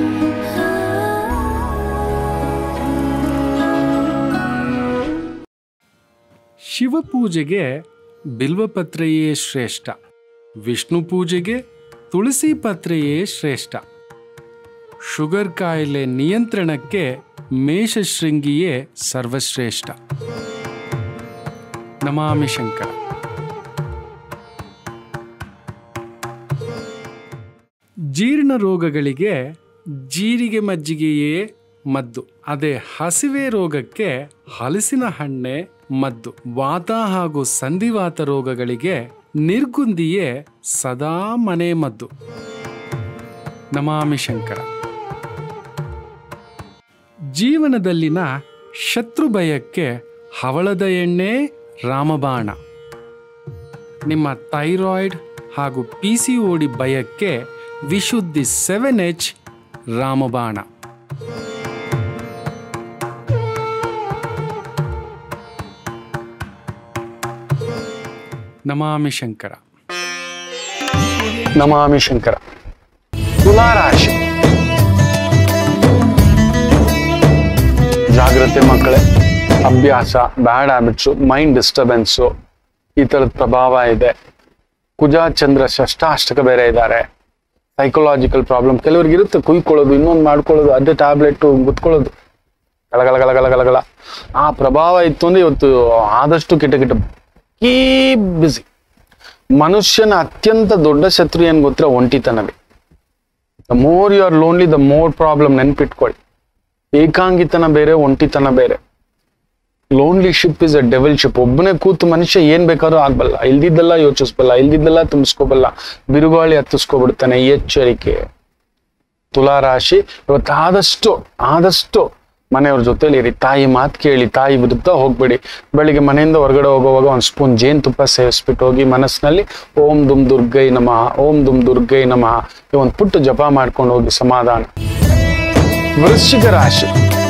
ಶಿವಪೂಜೆಗೆ ಬಿಲ್ವಪತ್ರೆಯೇ ಶ್ರೇಷ್ಠ ವಿಷ್ಣು ಪೂಜೆಗೆ ತುಳಸಿ ಪತ್ರೆಯೇ ಶ್ರೇಷ್ಠ ಶುಗರ್ ಕಾಯಿಲೆ ನಿಯಂತ್ರಣಕ್ಕೆ ಮೇಷಶೃಂಗಿಯೇ ಸರ್ವಶ್ರೇಷ್ಠ ನಮಾಮಿ ಶಂಕರ ಜೀರ್ಣ ರೋಗಗಳಿಗೆ ಜೀರಿಗೆ ಮಜ್ಜಿಗೆಯೇ ಮದ್ದು ಅದೇ ಹಸಿವೆ ರೋಗಕ್ಕೆ ಹಲಸಿನ ಹಣ್ಣೆ ಮದ್ದು ವಾತ ಹಾಗೂ ಸಂಧಿವಾತ ರೋಗಗಳಿಗೆ ನಿರ್ಗುಂದಿಯೇ ಸದಾ ಮನೆ ಮದ್ದು ನಮಾಮಿ ಶಂಕರ ಜೀವನದಲ್ಲಿನ ಶತ್ರು ಭಯಕ್ಕೆ ಹವಳದ ಎಣ್ಣೆ ರಾಮಬಾಣ ನಿಮ್ಮ ಥೈರಾಯ್ಡ್ ಹಾಗೂ ಪಿ ಸಿ ಓಡಿ ಭಯಕ್ಕೆ ವಿಶುದ್ಧಿ ಸೆವೆನ್ ಎಚ್ ರಾಮಬಾಣ ನಮಾಮಿ ಶಂಕರ ನಮಾಮಿ ಶಂಕರ ತುಲಾರಾಶಿ ಜಾಗ್ರತೆ ಮಕ್ಕಳೇ ಅಭ್ಯಾಸ ಬ್ಯಾಡ್ ಹ್ಯಾಬಿಟ್ಸು ಮೈಂಡ್ ಡಿಸ್ಟರ್ಬೆನ್ಸು ಈ ಥರದ ಪ್ರಭಾವ ಇದೆ ಕುಜ ಚಂದ್ರ ಷಷ್ಟಾಷ್ಟಕ ಬೇರೆ ಇದ್ದಾರೆ ಸೈಕಲಾಜಿಕಲ್ ಪ್ರಾಬ್ಲಮ್ ಕೆಲವ್ರಿಗೆ ಇರುತ್ತೆ ಕುಯ್ಕೊಳ್ಳೋದು ಇನ್ನೊಂದು ಮಾಡ್ಕೊಳ್ಳೋದು ಅದೇ ಟ್ಯಾಬ್ಲೆಟ್ ಗುತ್ಕೊಳ್ಳೋದು ಗಳಗಳ ಗಳಗಳ ಗಳಗಳ ಆ ಪ್ರಭಾವ ಇತ್ತು ಅಂದ್ರೆ ಇವತ್ತು ಆದಷ್ಟು ಕಿಟ ಕಿಟ ಕೀಪ್ ಬಿಸಿ ಮನುಷ್ಯನ ಅತ್ಯಂತ ದೊಡ್ಡ ಶತ್ರು ಏನ್ ಗೊತ್ತಿರ ಒಂಟಿತನವೇ the more you are lonely the more problem ನೆನ್ಪಿಟ್ಕೊಳ್ಳಿ ಏಕಾಂಗಿತನ ಬೇರೆ ಒಂಟಿತನ ಬೇರೆ lonely ship is a devil ship ಒಬ್ಬನೇ ಕೂತು ಮನುಷ್ಯ ಏನ್ ಬೇಕಾದ್ರೂ ಆಗ್ಬಲ್ಲ ಇಲ್ದಿದ್ದೆಲ್ಲ ಯೋಚಿಸ್ಬಲ್ಲ ಇಲ್ದಿದ್ದೆಲ್ಲ ತುಂಬಿಸ್ಕೋಬಲ್ಲ ಬಿರುಗಾಳಿ ಹತ್ತಿಸ್ಕೊಬಿಡ್ತಾನೆ ಎಚ್ಚರಿಕೆ ತುಲಾರಾಶಿ ಇವತ್ತು ಆದಷ್ಟು ಆದಷ್ಟು ಮನೆಯವ್ರ ಜೊತೆಲಿ ಇರಿ ತಾಯಿ ಮಾತು ಕೇಳಿ ತಾಯಿ ವಿರುದ್ಧ ಹೋಗ್ಬೇಡಿ ಬೆಳಿಗ್ಗೆ ಮನೆಯಿಂದ ಹೊರಗಡೆ ಹೋಗುವಾಗ ಒಂದು ಸ್ಪೂನ್ ಜೇನುತುಪ್ಪ ಸೇವಿಸ್ಬಿಟ್ಟು ಹೋಗಿ ಮನಸ್ಸಿನಲ್ಲಿ ಓಂ ದುಮ್ ದುರ್ಗೈ ನಮಃ ಓಂ ದುಮ್ ದುರ್ಗೈ ನಮಃ ಈ ಒಂದು ಪುಟ್ಟು ಜಪ ಮಾಡ್ಕೊಂಡು ಹೋಗಿ ಸಮಾಧಾನ ವೃಶ್ಚಿಕ ರಾಶಿ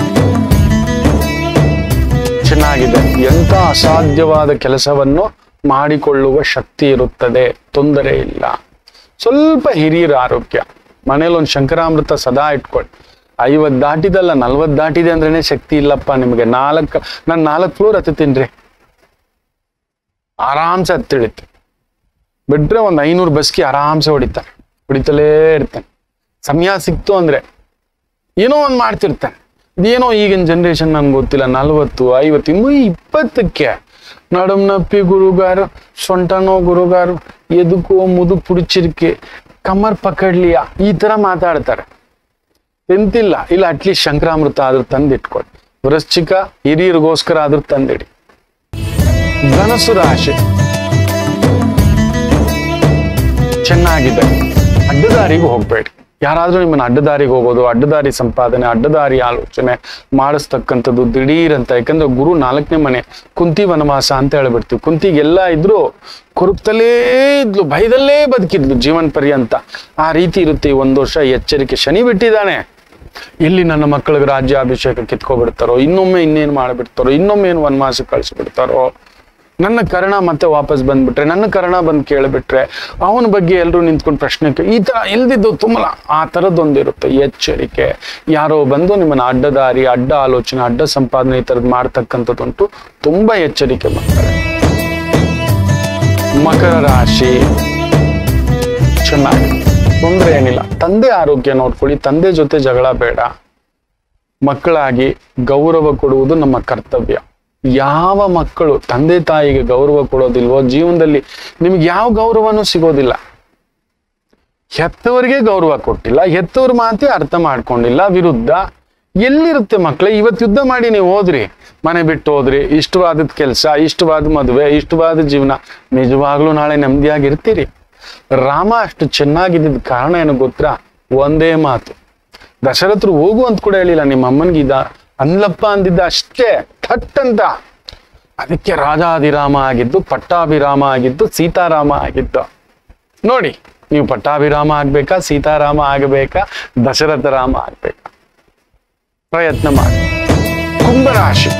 ಚೆನ್ನಾಗಿದೆ ಎಂಥ ಅಸಾಧ್ಯವಾದ ಕೆಲಸವನ್ನು ಮಾಡಿಕೊಳ್ಳುವ ಶಕ್ತಿ ಇರುತ್ತದೆ ತೊಂದರೆ ಇಲ್ಲ ಸ್ವಲ್ಪ ಹಿರಿಯರ ಆರೋಗ್ಯ ಮನೇಲಿ ಒಂದು ಶಂಕರಾಮೃತ ಸದಾ ಇಟ್ಕೊಳ್ಳಿ ಐವತ್ತು ದಾಟಿದಲ್ಲ ನಲ್ವತ್ತು ದಾಟಿದೆ ಅಂದ್ರೇನೆ ಶಕ್ತಿ ಇಲ್ಲಪ್ಪ ನಿಮಗೆ ನಾಲ್ಕು ನಾನು ನಾಲ್ಕು ಫ್ಲೋರ್ ಹತ್ತುತ್ತೀನಿ ಆರಾಮ್ಸೆ ಹತ್ತಿಳಿತೆ ಬಿಟ್ರೆ ಒಂದು ಐನೂರು ಬಸ್ಗೆ ಆರಾಮ್ಸೆ ಹೊಡಿತಾರೆ ಹೊಡಿತಲೇ ಇರ್ತಾನೆ ಸಮಯ ಸಿಕ್ತು ಅಂದ್ರೆ ಏನೋ ಒಂದು ಮಾಡ್ತಿರ್ತಾನೆ ಇದೇನೋ ಈಗಿನ ಜನ್ರೇಷನ್ ನನ್ಗೆ ಗೊತ್ತಿಲ್ಲ ನಲ್ವತ್ತು ಐವತ್ತು ಇನ್ನೂ ಇಪ್ಪತ್ತಕ್ಕೆ ನಡುಮ್ ನಪ್ಪಿ ಗುರುಗಾರು ಸೊಂಟನೋ ಗುರುಗಾರು ಎದಕ್ಕೋ ಮುದು ಪುಡಿಚಿರ್ಕೆ ಕಮ್ಮರ್ ಪಕಡ್ಲಿಯಾ ಈ ತರ ಮಾತಾಡ್ತಾರೆ ಎಂತಿಲ್ಲ ಇಲ್ಲ ಅಟ್ಲೀಸ್ಟ್ ಶಂಕರಾಮೃತ ಆದ್ರೂ ತಂದಿಟ್ಕೊಳ್ಳಿ ವೃಶ್ಚಿಕ ಹಿರಿಯರಿಗೋಸ್ಕರ ಆದ್ರೂ ತಂದಿಡಿ ಧನಸು ರಾಶಿ ಚೆನ್ನಾಗಿದೆ ಅಡ್ಡದಾರಿಗೆ ಹೋಗ್ಬೇಡಿ ಯಾರಾದ್ರೂ ನಿಮ್ಮನ್ನ ಅಡ್ಡದಾರಿಗೆ ಹೋಗೋದು ಅಡ್ಡದಾರಿ ಸಂಪಾದನೆ ಅಡ್ಡದಾರಿ ಆಲೋಚನೆ ಮಾಡಿಸ್ತಕ್ಕಂಥದ್ದು ದಿಢೀರ್ ಅಂತ ಯಾಕಂದ್ರೆ ಗುರು ನಾಲ್ಕನೇ ಮನೆ ಕುಂತಿ ವನವಾಸ ಅಂತ ಹೇಳ್ಬಿಡ್ತೀವಿ ಕುಂತಿಗೆಲ್ಲ ಇದ್ರು ಕೊರಗ್ತಲೇ ಇದ್ಲು ಭಯದಲ್ಲೇ ಬದುಕಿದ್ಲು ಜೀವನ ಪರ್ಯಂತ ಆ ರೀತಿ ಇರುತ್ತೆ ಈ ಒಂದು ವರ್ಷ ಎಚ್ಚರಿಕೆ ಶನಿ ಬಿಟ್ಟಿದ್ದಾನೆ ಎಲ್ಲಿ ನನ್ನ ಮಕ್ಕಳಿಗೆ ರಾಜ್ಯಾಭಿಷೇಕ ಕಿತ್ಕೊಬಿಡ್ತಾರೋ ಇನ್ನೊಮ್ಮೆ ಇನ್ನೇನು ಮಾಡಿಬಿಡ್ತಾರೋ ಇನ್ನೊಮ್ಮೆ ಏನು ವನವಾಸ ಕಳಿಸ್ಬಿಡ್ತಾರೋ ನನ್ನ ಕರ್ಣ ಮತ್ತೆ ವಾಪಸ್ ಬಂದ್ಬಿಟ್ರೆ ನನ್ನ ಕರ್ಣ ಬಂದು ಕೇಳಿಬಿಟ್ರೆ ಅವನ ಬಗ್ಗೆ ಎಲ್ಲರೂ ನಿಂತ್ಕೊಂಡು ಪ್ರಶ್ನೆ ಕೇ- ಈ ತರ ಇಲ್ದಿದ್ದು ತುಂಬಲ ಆ ಥರದ್ದೊಂದಿರುತ್ತೆ ಎಚ್ಚರಿಕೆ ಯಾರೋ ಬಂದು ನಿಮ್ಮನ್ನ ಅಡ್ಡದಾರಿ ಅಡ್ಡ ಆಲೋಚನೆ ಅಡ್ಡ ಸಂಪಾದನೆ ಈ ಥರದ್ದು ಮಾಡ್ತಕ್ಕಂಥದ್ದುಂಟು ತುಂಬಾ ಎಚ್ಚರಿಕೆ ಮಕ್ಕಳೇ ಮಕರ ರಾಶಿ ಚೆನ್ನಾಗಿ ತೊಂದರೆ ಏನಿಲ್ಲ ತಂದೆ ಆರೋಗ್ಯ ನೋಡ್ಕೊಳ್ಳಿ ತಂದೆ ಜೊತೆ ಜಗಳ ಬೇಡ ಮಕ್ಕಳಾಗಿ ಗೌರವ ಕೊಡುವುದು ನಮ್ಮ ಕರ್ತವ್ಯ ಯಾವ ಮಕ್ಕಳು ತಂದೆ ತಾಯಿಗೆ ಗೌರವ ಕೊಡೋದಿಲ್ವೋ ಜೀವನದಲ್ಲಿ ನಿಮ್ಗೆ ಯಾವ ಗೌರವನೂ ಸಿಗೋದಿಲ್ಲ ಹೆತ್ತವರಿಗೆ ಗೌರವ ಕೊಟ್ಟಿಲ್ಲ ಹೆತ್ತವ್ರ ಮಾತೇ ಅರ್ಥ ಮಾಡ್ಕೊಂಡಿಲ್ಲ ವಿರುದ್ಧ ಎಲ್ಲಿರುತ್ತೆ ಮಕ್ಕಳೇ ಇವತ್ತು ಯುದ್ಧ ಮಾಡಿ ನೀವು ಹೋದ್ರಿ ಮನೆ ಬಿಟ್ಟು ಹೋದ್ರಿ ಇಷ್ಟವಾದ ಕೆಲಸ ಇಷ್ಟವಾದ ಮದುವೆ ಇಷ್ಟವಾದ ಜೀವನ ನಿಜವಾಗ್ಲೂ ನಾಳೆ ನೆಮ್ಮದಿಯಾಗಿರ್ತೀರಿ ರಾಮ ಅಷ್ಟು ಚೆನ್ನಾಗಿದ್ದ ಕಾರಣ ಏನು ಗೊತ್ತಾ ಒಂದೇ ಮಾತು ದಶರಥರು ಹೋಗು ಅಂತ ಕೂಡ ಹೇಳಿಲ್ಲ ನಿಮ್ಮ ಅಮ್ಮನಿಗಿದ ಅನ್ಲಪ್ಪ ಅಂದಿದ್ದ ಅಷ್ಟೇ ಥಟ್ ಅಂತ ಅದಕ್ಕೆ ರಾಜಾದಿರಾಮ ಆಗಿದ್ದು ಪಟ್ಟಾಭಿರಾಮ ಆಗಿದ್ದು ಸೀತಾರಾಮ ಆಗಿದ್ದು ನೋಡಿ ನೀವು ಪಟ್ಟಾಭಿರಾಮ ಆಗ್ಬೇಕಾ ಸೀತಾರಾಮ ಆಗಬೇಕಾ ದಶರಥ ರಾಮ ಆಗ್ಬೇಕಾ ಪ್ರಯತ್ನ ಮಾಡಿ ಕುಂಭರಾಶಿ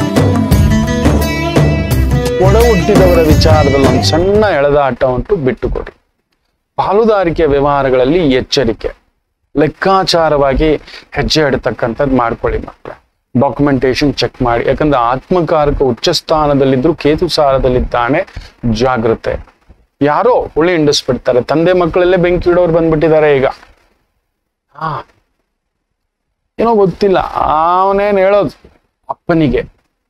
ಒಡ ಹುಟ್ಟಿದವರ ವಿಚಾರದಲ್ಲಿ ಒಂದು ಸಣ್ಣ ಎಳೆದಾಟ ಉಂಟು ಬಿಟ್ಟುಕೊಡಿ ಪಾಲುದಾರಿಕೆ ವ್ಯವಹಾರಗಳಲ್ಲಿ ಎಚ್ಚರಿಕೆ ಲೆಕ್ಕಾಚಾರವಾಗಿ ಹೆಜ್ಜೆ ಇಡತಕ್ಕಂಥದ್ದು ಮಾಡ್ಕೊಳ್ಳಿ ಮಕ್ಕಳ ಡಾಕ್ಯುಮೆಂಟೇಶನ್ ಚೆಕ್ ಮಾಡಿ ಯಾಕಂದ್ರೆ ಆತ್ಮಕಾರಕ ಉಚ್ಚ ಸ್ಥಾನದಲ್ಲಿದ್ರು ಕೇತು ಸಾರದಲ್ಲಿದ್ದಾನೆ ಜಾಗ್ರತೆ ಯಾರೋ ಹುಳಿ ಹಿಂಡಿಸ್ಬಿಡ್ತಾರೆ ತಂದೆ ಮಕ್ಕಳಲ್ಲೇ ಬೆಂಕಿ ಇಡೋರು ಬಂದ್ಬಿಟ್ಟಿದ್ದಾರೆ ಈಗ ಹಾ ಏನೋ ಗೊತ್ತಿಲ್ಲ ಅವನೇನ್ ಹೇಳೋದು ಅಪ್ಪನಿಗೆ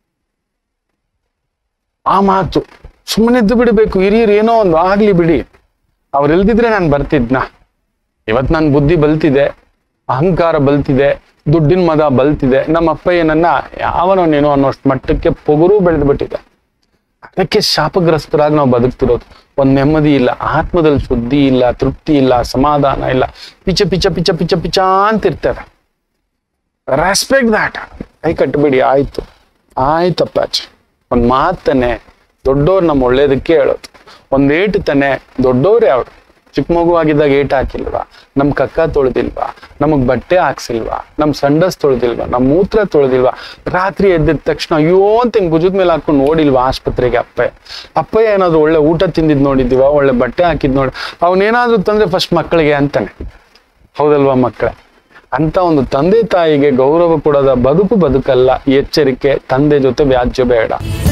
ಆ ಮಾತು ಸುಮ್ಮನೆ ಇದ್ದು ಬಿಡಬೇಕು ಹಿರಿಯರು ಏನೋ ಒಂದು ಆಗ್ಲಿ ಬಿಡಿ ಅವ್ರು ಇಲ್ದಿದ್ರೆ ನಾನು ಬರ್ತಿದ್ನಾ ಇವತ್ತು ನನ್ನ ಬುದ್ಧಿ ಬಲ್ತಿದೆ ಅಹಂಕಾರ ಬಲ್ತಿದೆ ದುಡ್ಡಿನ ಮದ ಬಲ್ತಿದೆ ನಮ್ಮ ಅಪ್ಪಯ್ಯ ನನ್ನ ಯಾವನೋ ನೀನೋ ಅನ್ನೋಷ್ಟು ಮಟ್ಟಕ್ಕೆ ಪೊಗರು ಬೆಳೆದು ಬಿಟ್ಟಿದೆ ಅದಕ್ಕೆ ಶಾಪಗ್ರಸ್ತರಾಗಿ ನಾವು ಬದುಕ್ತಿರೋದು ಒಂದ್ ನೆಮ್ಮದಿ ಇಲ್ಲ ಆತ್ಮದಲ್ಲಿ ಶುದ್ಧಿ ಇಲ್ಲ ತೃಪ್ತಿ ಇಲ್ಲ ಸಮಾಧಾನ ಇಲ್ಲ ಪಿಚ ಪಿಚ ಪಿಚ ಪಿಚ ಪಿಚ ಅಂತ ಇರ್ತದೆ ರೆಸ್ಪೆಕ್ಟ್ ದಾಟ್ ಕೈ ಕಟ್ಟಬೇಡಿ ಆಯ್ತು ಆಯ್ತಪ್ಪಾಚಿ ಒಂದ್ ಮಾತು ತಾನೆ ದೊಡ್ಡವ್ರು ನಮ್ಮ ಒಳ್ಳೇದಕ್ಕೆ ಹೇಳೋದು ಒಂದ್ ಏಟು ತಾನೆ ದೊಡ್ಡವ್ರೇ ಅವ್ರು ಚಿಕ್ಕ ಮಗು ಆಗಿದ್ದಾಗ ಏಟ್ ಹಾಕಿಲ್ವಾ ನಮ್ ಕಕ್ಕ ತೊಳೆದಿಲ್ವಾ ನಮಗ್ ಬಟ್ಟೆ ಹಾಕ್ಸಿಲ್ವಾ ನಮ್ ಸಂಡಸ್ ತೊಳೆದಿಲ್ವಾ ನಮ್ ಮೂತ್ರ ತೊಳೆದಿಲ್ವಾ ರಾತ್ರಿ ಎದ್ದಿದ ತಕ್ಷಣ ಅಯ್ಯೋ ಅಂತ ಹಿಂಗ್ ಭುಜದ ಮೇಲೆ ಹಾಕೊಂಡು ನೋಡಿಲ್ವಾ ಆಸ್ಪತ್ರೆಗೆ ಅಪ್ಪಯ್ಯ ಅಪ್ಪಯ್ಯ ಏನಾದ್ರು ಒಳ್ಳೆ ಊಟ ತಿಂದಿದ್ ನೋಡಿದೀವ ಒಳ್ಳೆ ಬಟ್ಟೆ ಹಾಕಿದ್ ನೋಡಿ ಅವನೇನಾದ್ರೂ ತಂದ್ರೆ ಫಸ್ಟ್ ಮಕ್ಕಳಿಗೆ ಅಂತಾನೆ ಹೌದಲ್ವಾ ಮಕ್ಕಳೇ ಅಂತ ಒಂದು ತಂದೆ ತಾಯಿಗೆ ಗೌರವ ಕೊಡದ ಬದುಕು ಬದುಕಲ್ಲ ಎಚ್ಚರಿಕೆ ತಂದೆ ಜೊತೆ ವ್ಯಾಜ್ಯ ಬೇಡ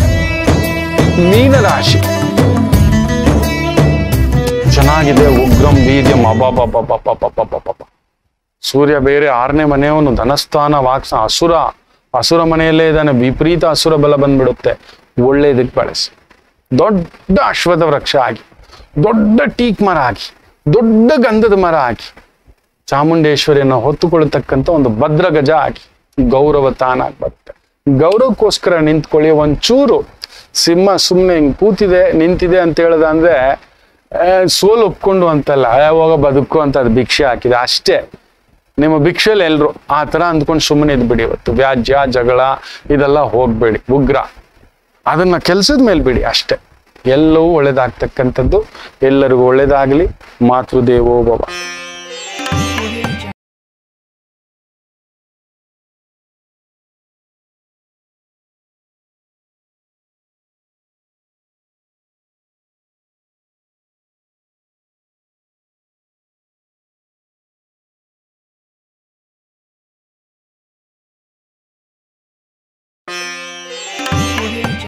ಮೀನರಾಶಿ ಚೆನ್ನಾಗಿದೆ ಉಗ್ರಂ ವೀರ್ಯಂ ಅಬಾಬಾಬಾಬಾಬಾಬಾಬಾಬಾ ಸೂರ್ಯ ಬೇರೆ ಆರನೇ ಮನೆಯವನು ಧನಸ್ಥಾನ ವಾಕ್ಸ ಅಸುರ ಅಸುರ ಮನೆಯಲ್ಲೇ ಇದ್ದಾನೆ ವಿಪರೀತ ಅಸುರ ಬಲ ಬಂದ್ಬಿಡುತ್ತೆ ಒಳ್ಳೇದಕ್ಕೆ ಬಳಸಿ ದೊಡ್ಡ ಅಶ್ವಥ ವೃಕ್ಷ ಆಗಿ ದೊಡ್ಡ ಟೀಕ್ ಮರ ಆಗಿ ದೊಡ್ಡ ಗಂಧದ ಮರ ಆಗಿ ಚಾಮುಂಡೇಶ್ವರಿಯನ್ನು ಹೊತ್ತುಕೊಳ್ಳತಕ್ಕಂಥ ಒಂದು ಭದ್ರ ಗಜ ಆಗಿ ಗೌರವ ತಾನಾಗಿ ಬರುತ್ತೆ ಗೌರವಕ್ಕೋಸ್ಕರ ನಿಂತ್ಕೊಳ್ಳಿ ಒಂಚೂರು ಸಿಂಹ ಸುಮ್ಮನೆ ಹಿಂಗ್ ಕೂತಿದೆ ನಿಂತಿದೆ ಅಂತ ಹೇಳ್ದ ಅಂದ್ರೆ ಆ, ಸೋಲು ಒಪ್ಕೊಂಡು ಅಂತಲ್ಲ ಯಾವಾಗ ಬದುಕು ಅಂತ ಅದು ಭಿಕ್ಷೆ ಹಾಕಿದೆ ಅಷ್ಟೇ ನಿಮ್ಮ ಭಿಕ್ಷೆಯಲ್ಲಿ ಎಲ್ರು ಆ ತರ ಅಂದ್ಕೊಂಡು ಸುಮ್ಮನೆ ಇದ್ಬಿಡಿ ಇವತ್ತು ವ್ಯಾಜ್ಯ ಜಗಳ ಇದೆಲ್ಲ ಹೋಗ್ಬೇಡಿ ಉಗ್ರ ಅದನ್ನ ಕೆಲ್ಸದ ಮೇಲೆ ಬಿಡಿ ಅಷ್ಟೇ ಎಲ್ಲವೂ ಒಳ್ಳೇದಾಗ್ತಕ್ಕಂಥದ್ದು ಎಲ್ಲರಿಗೂ ಒಳ್ಳೇದಾಗ್ಲಿ ಮಾತೃದೇವೋ ಭವ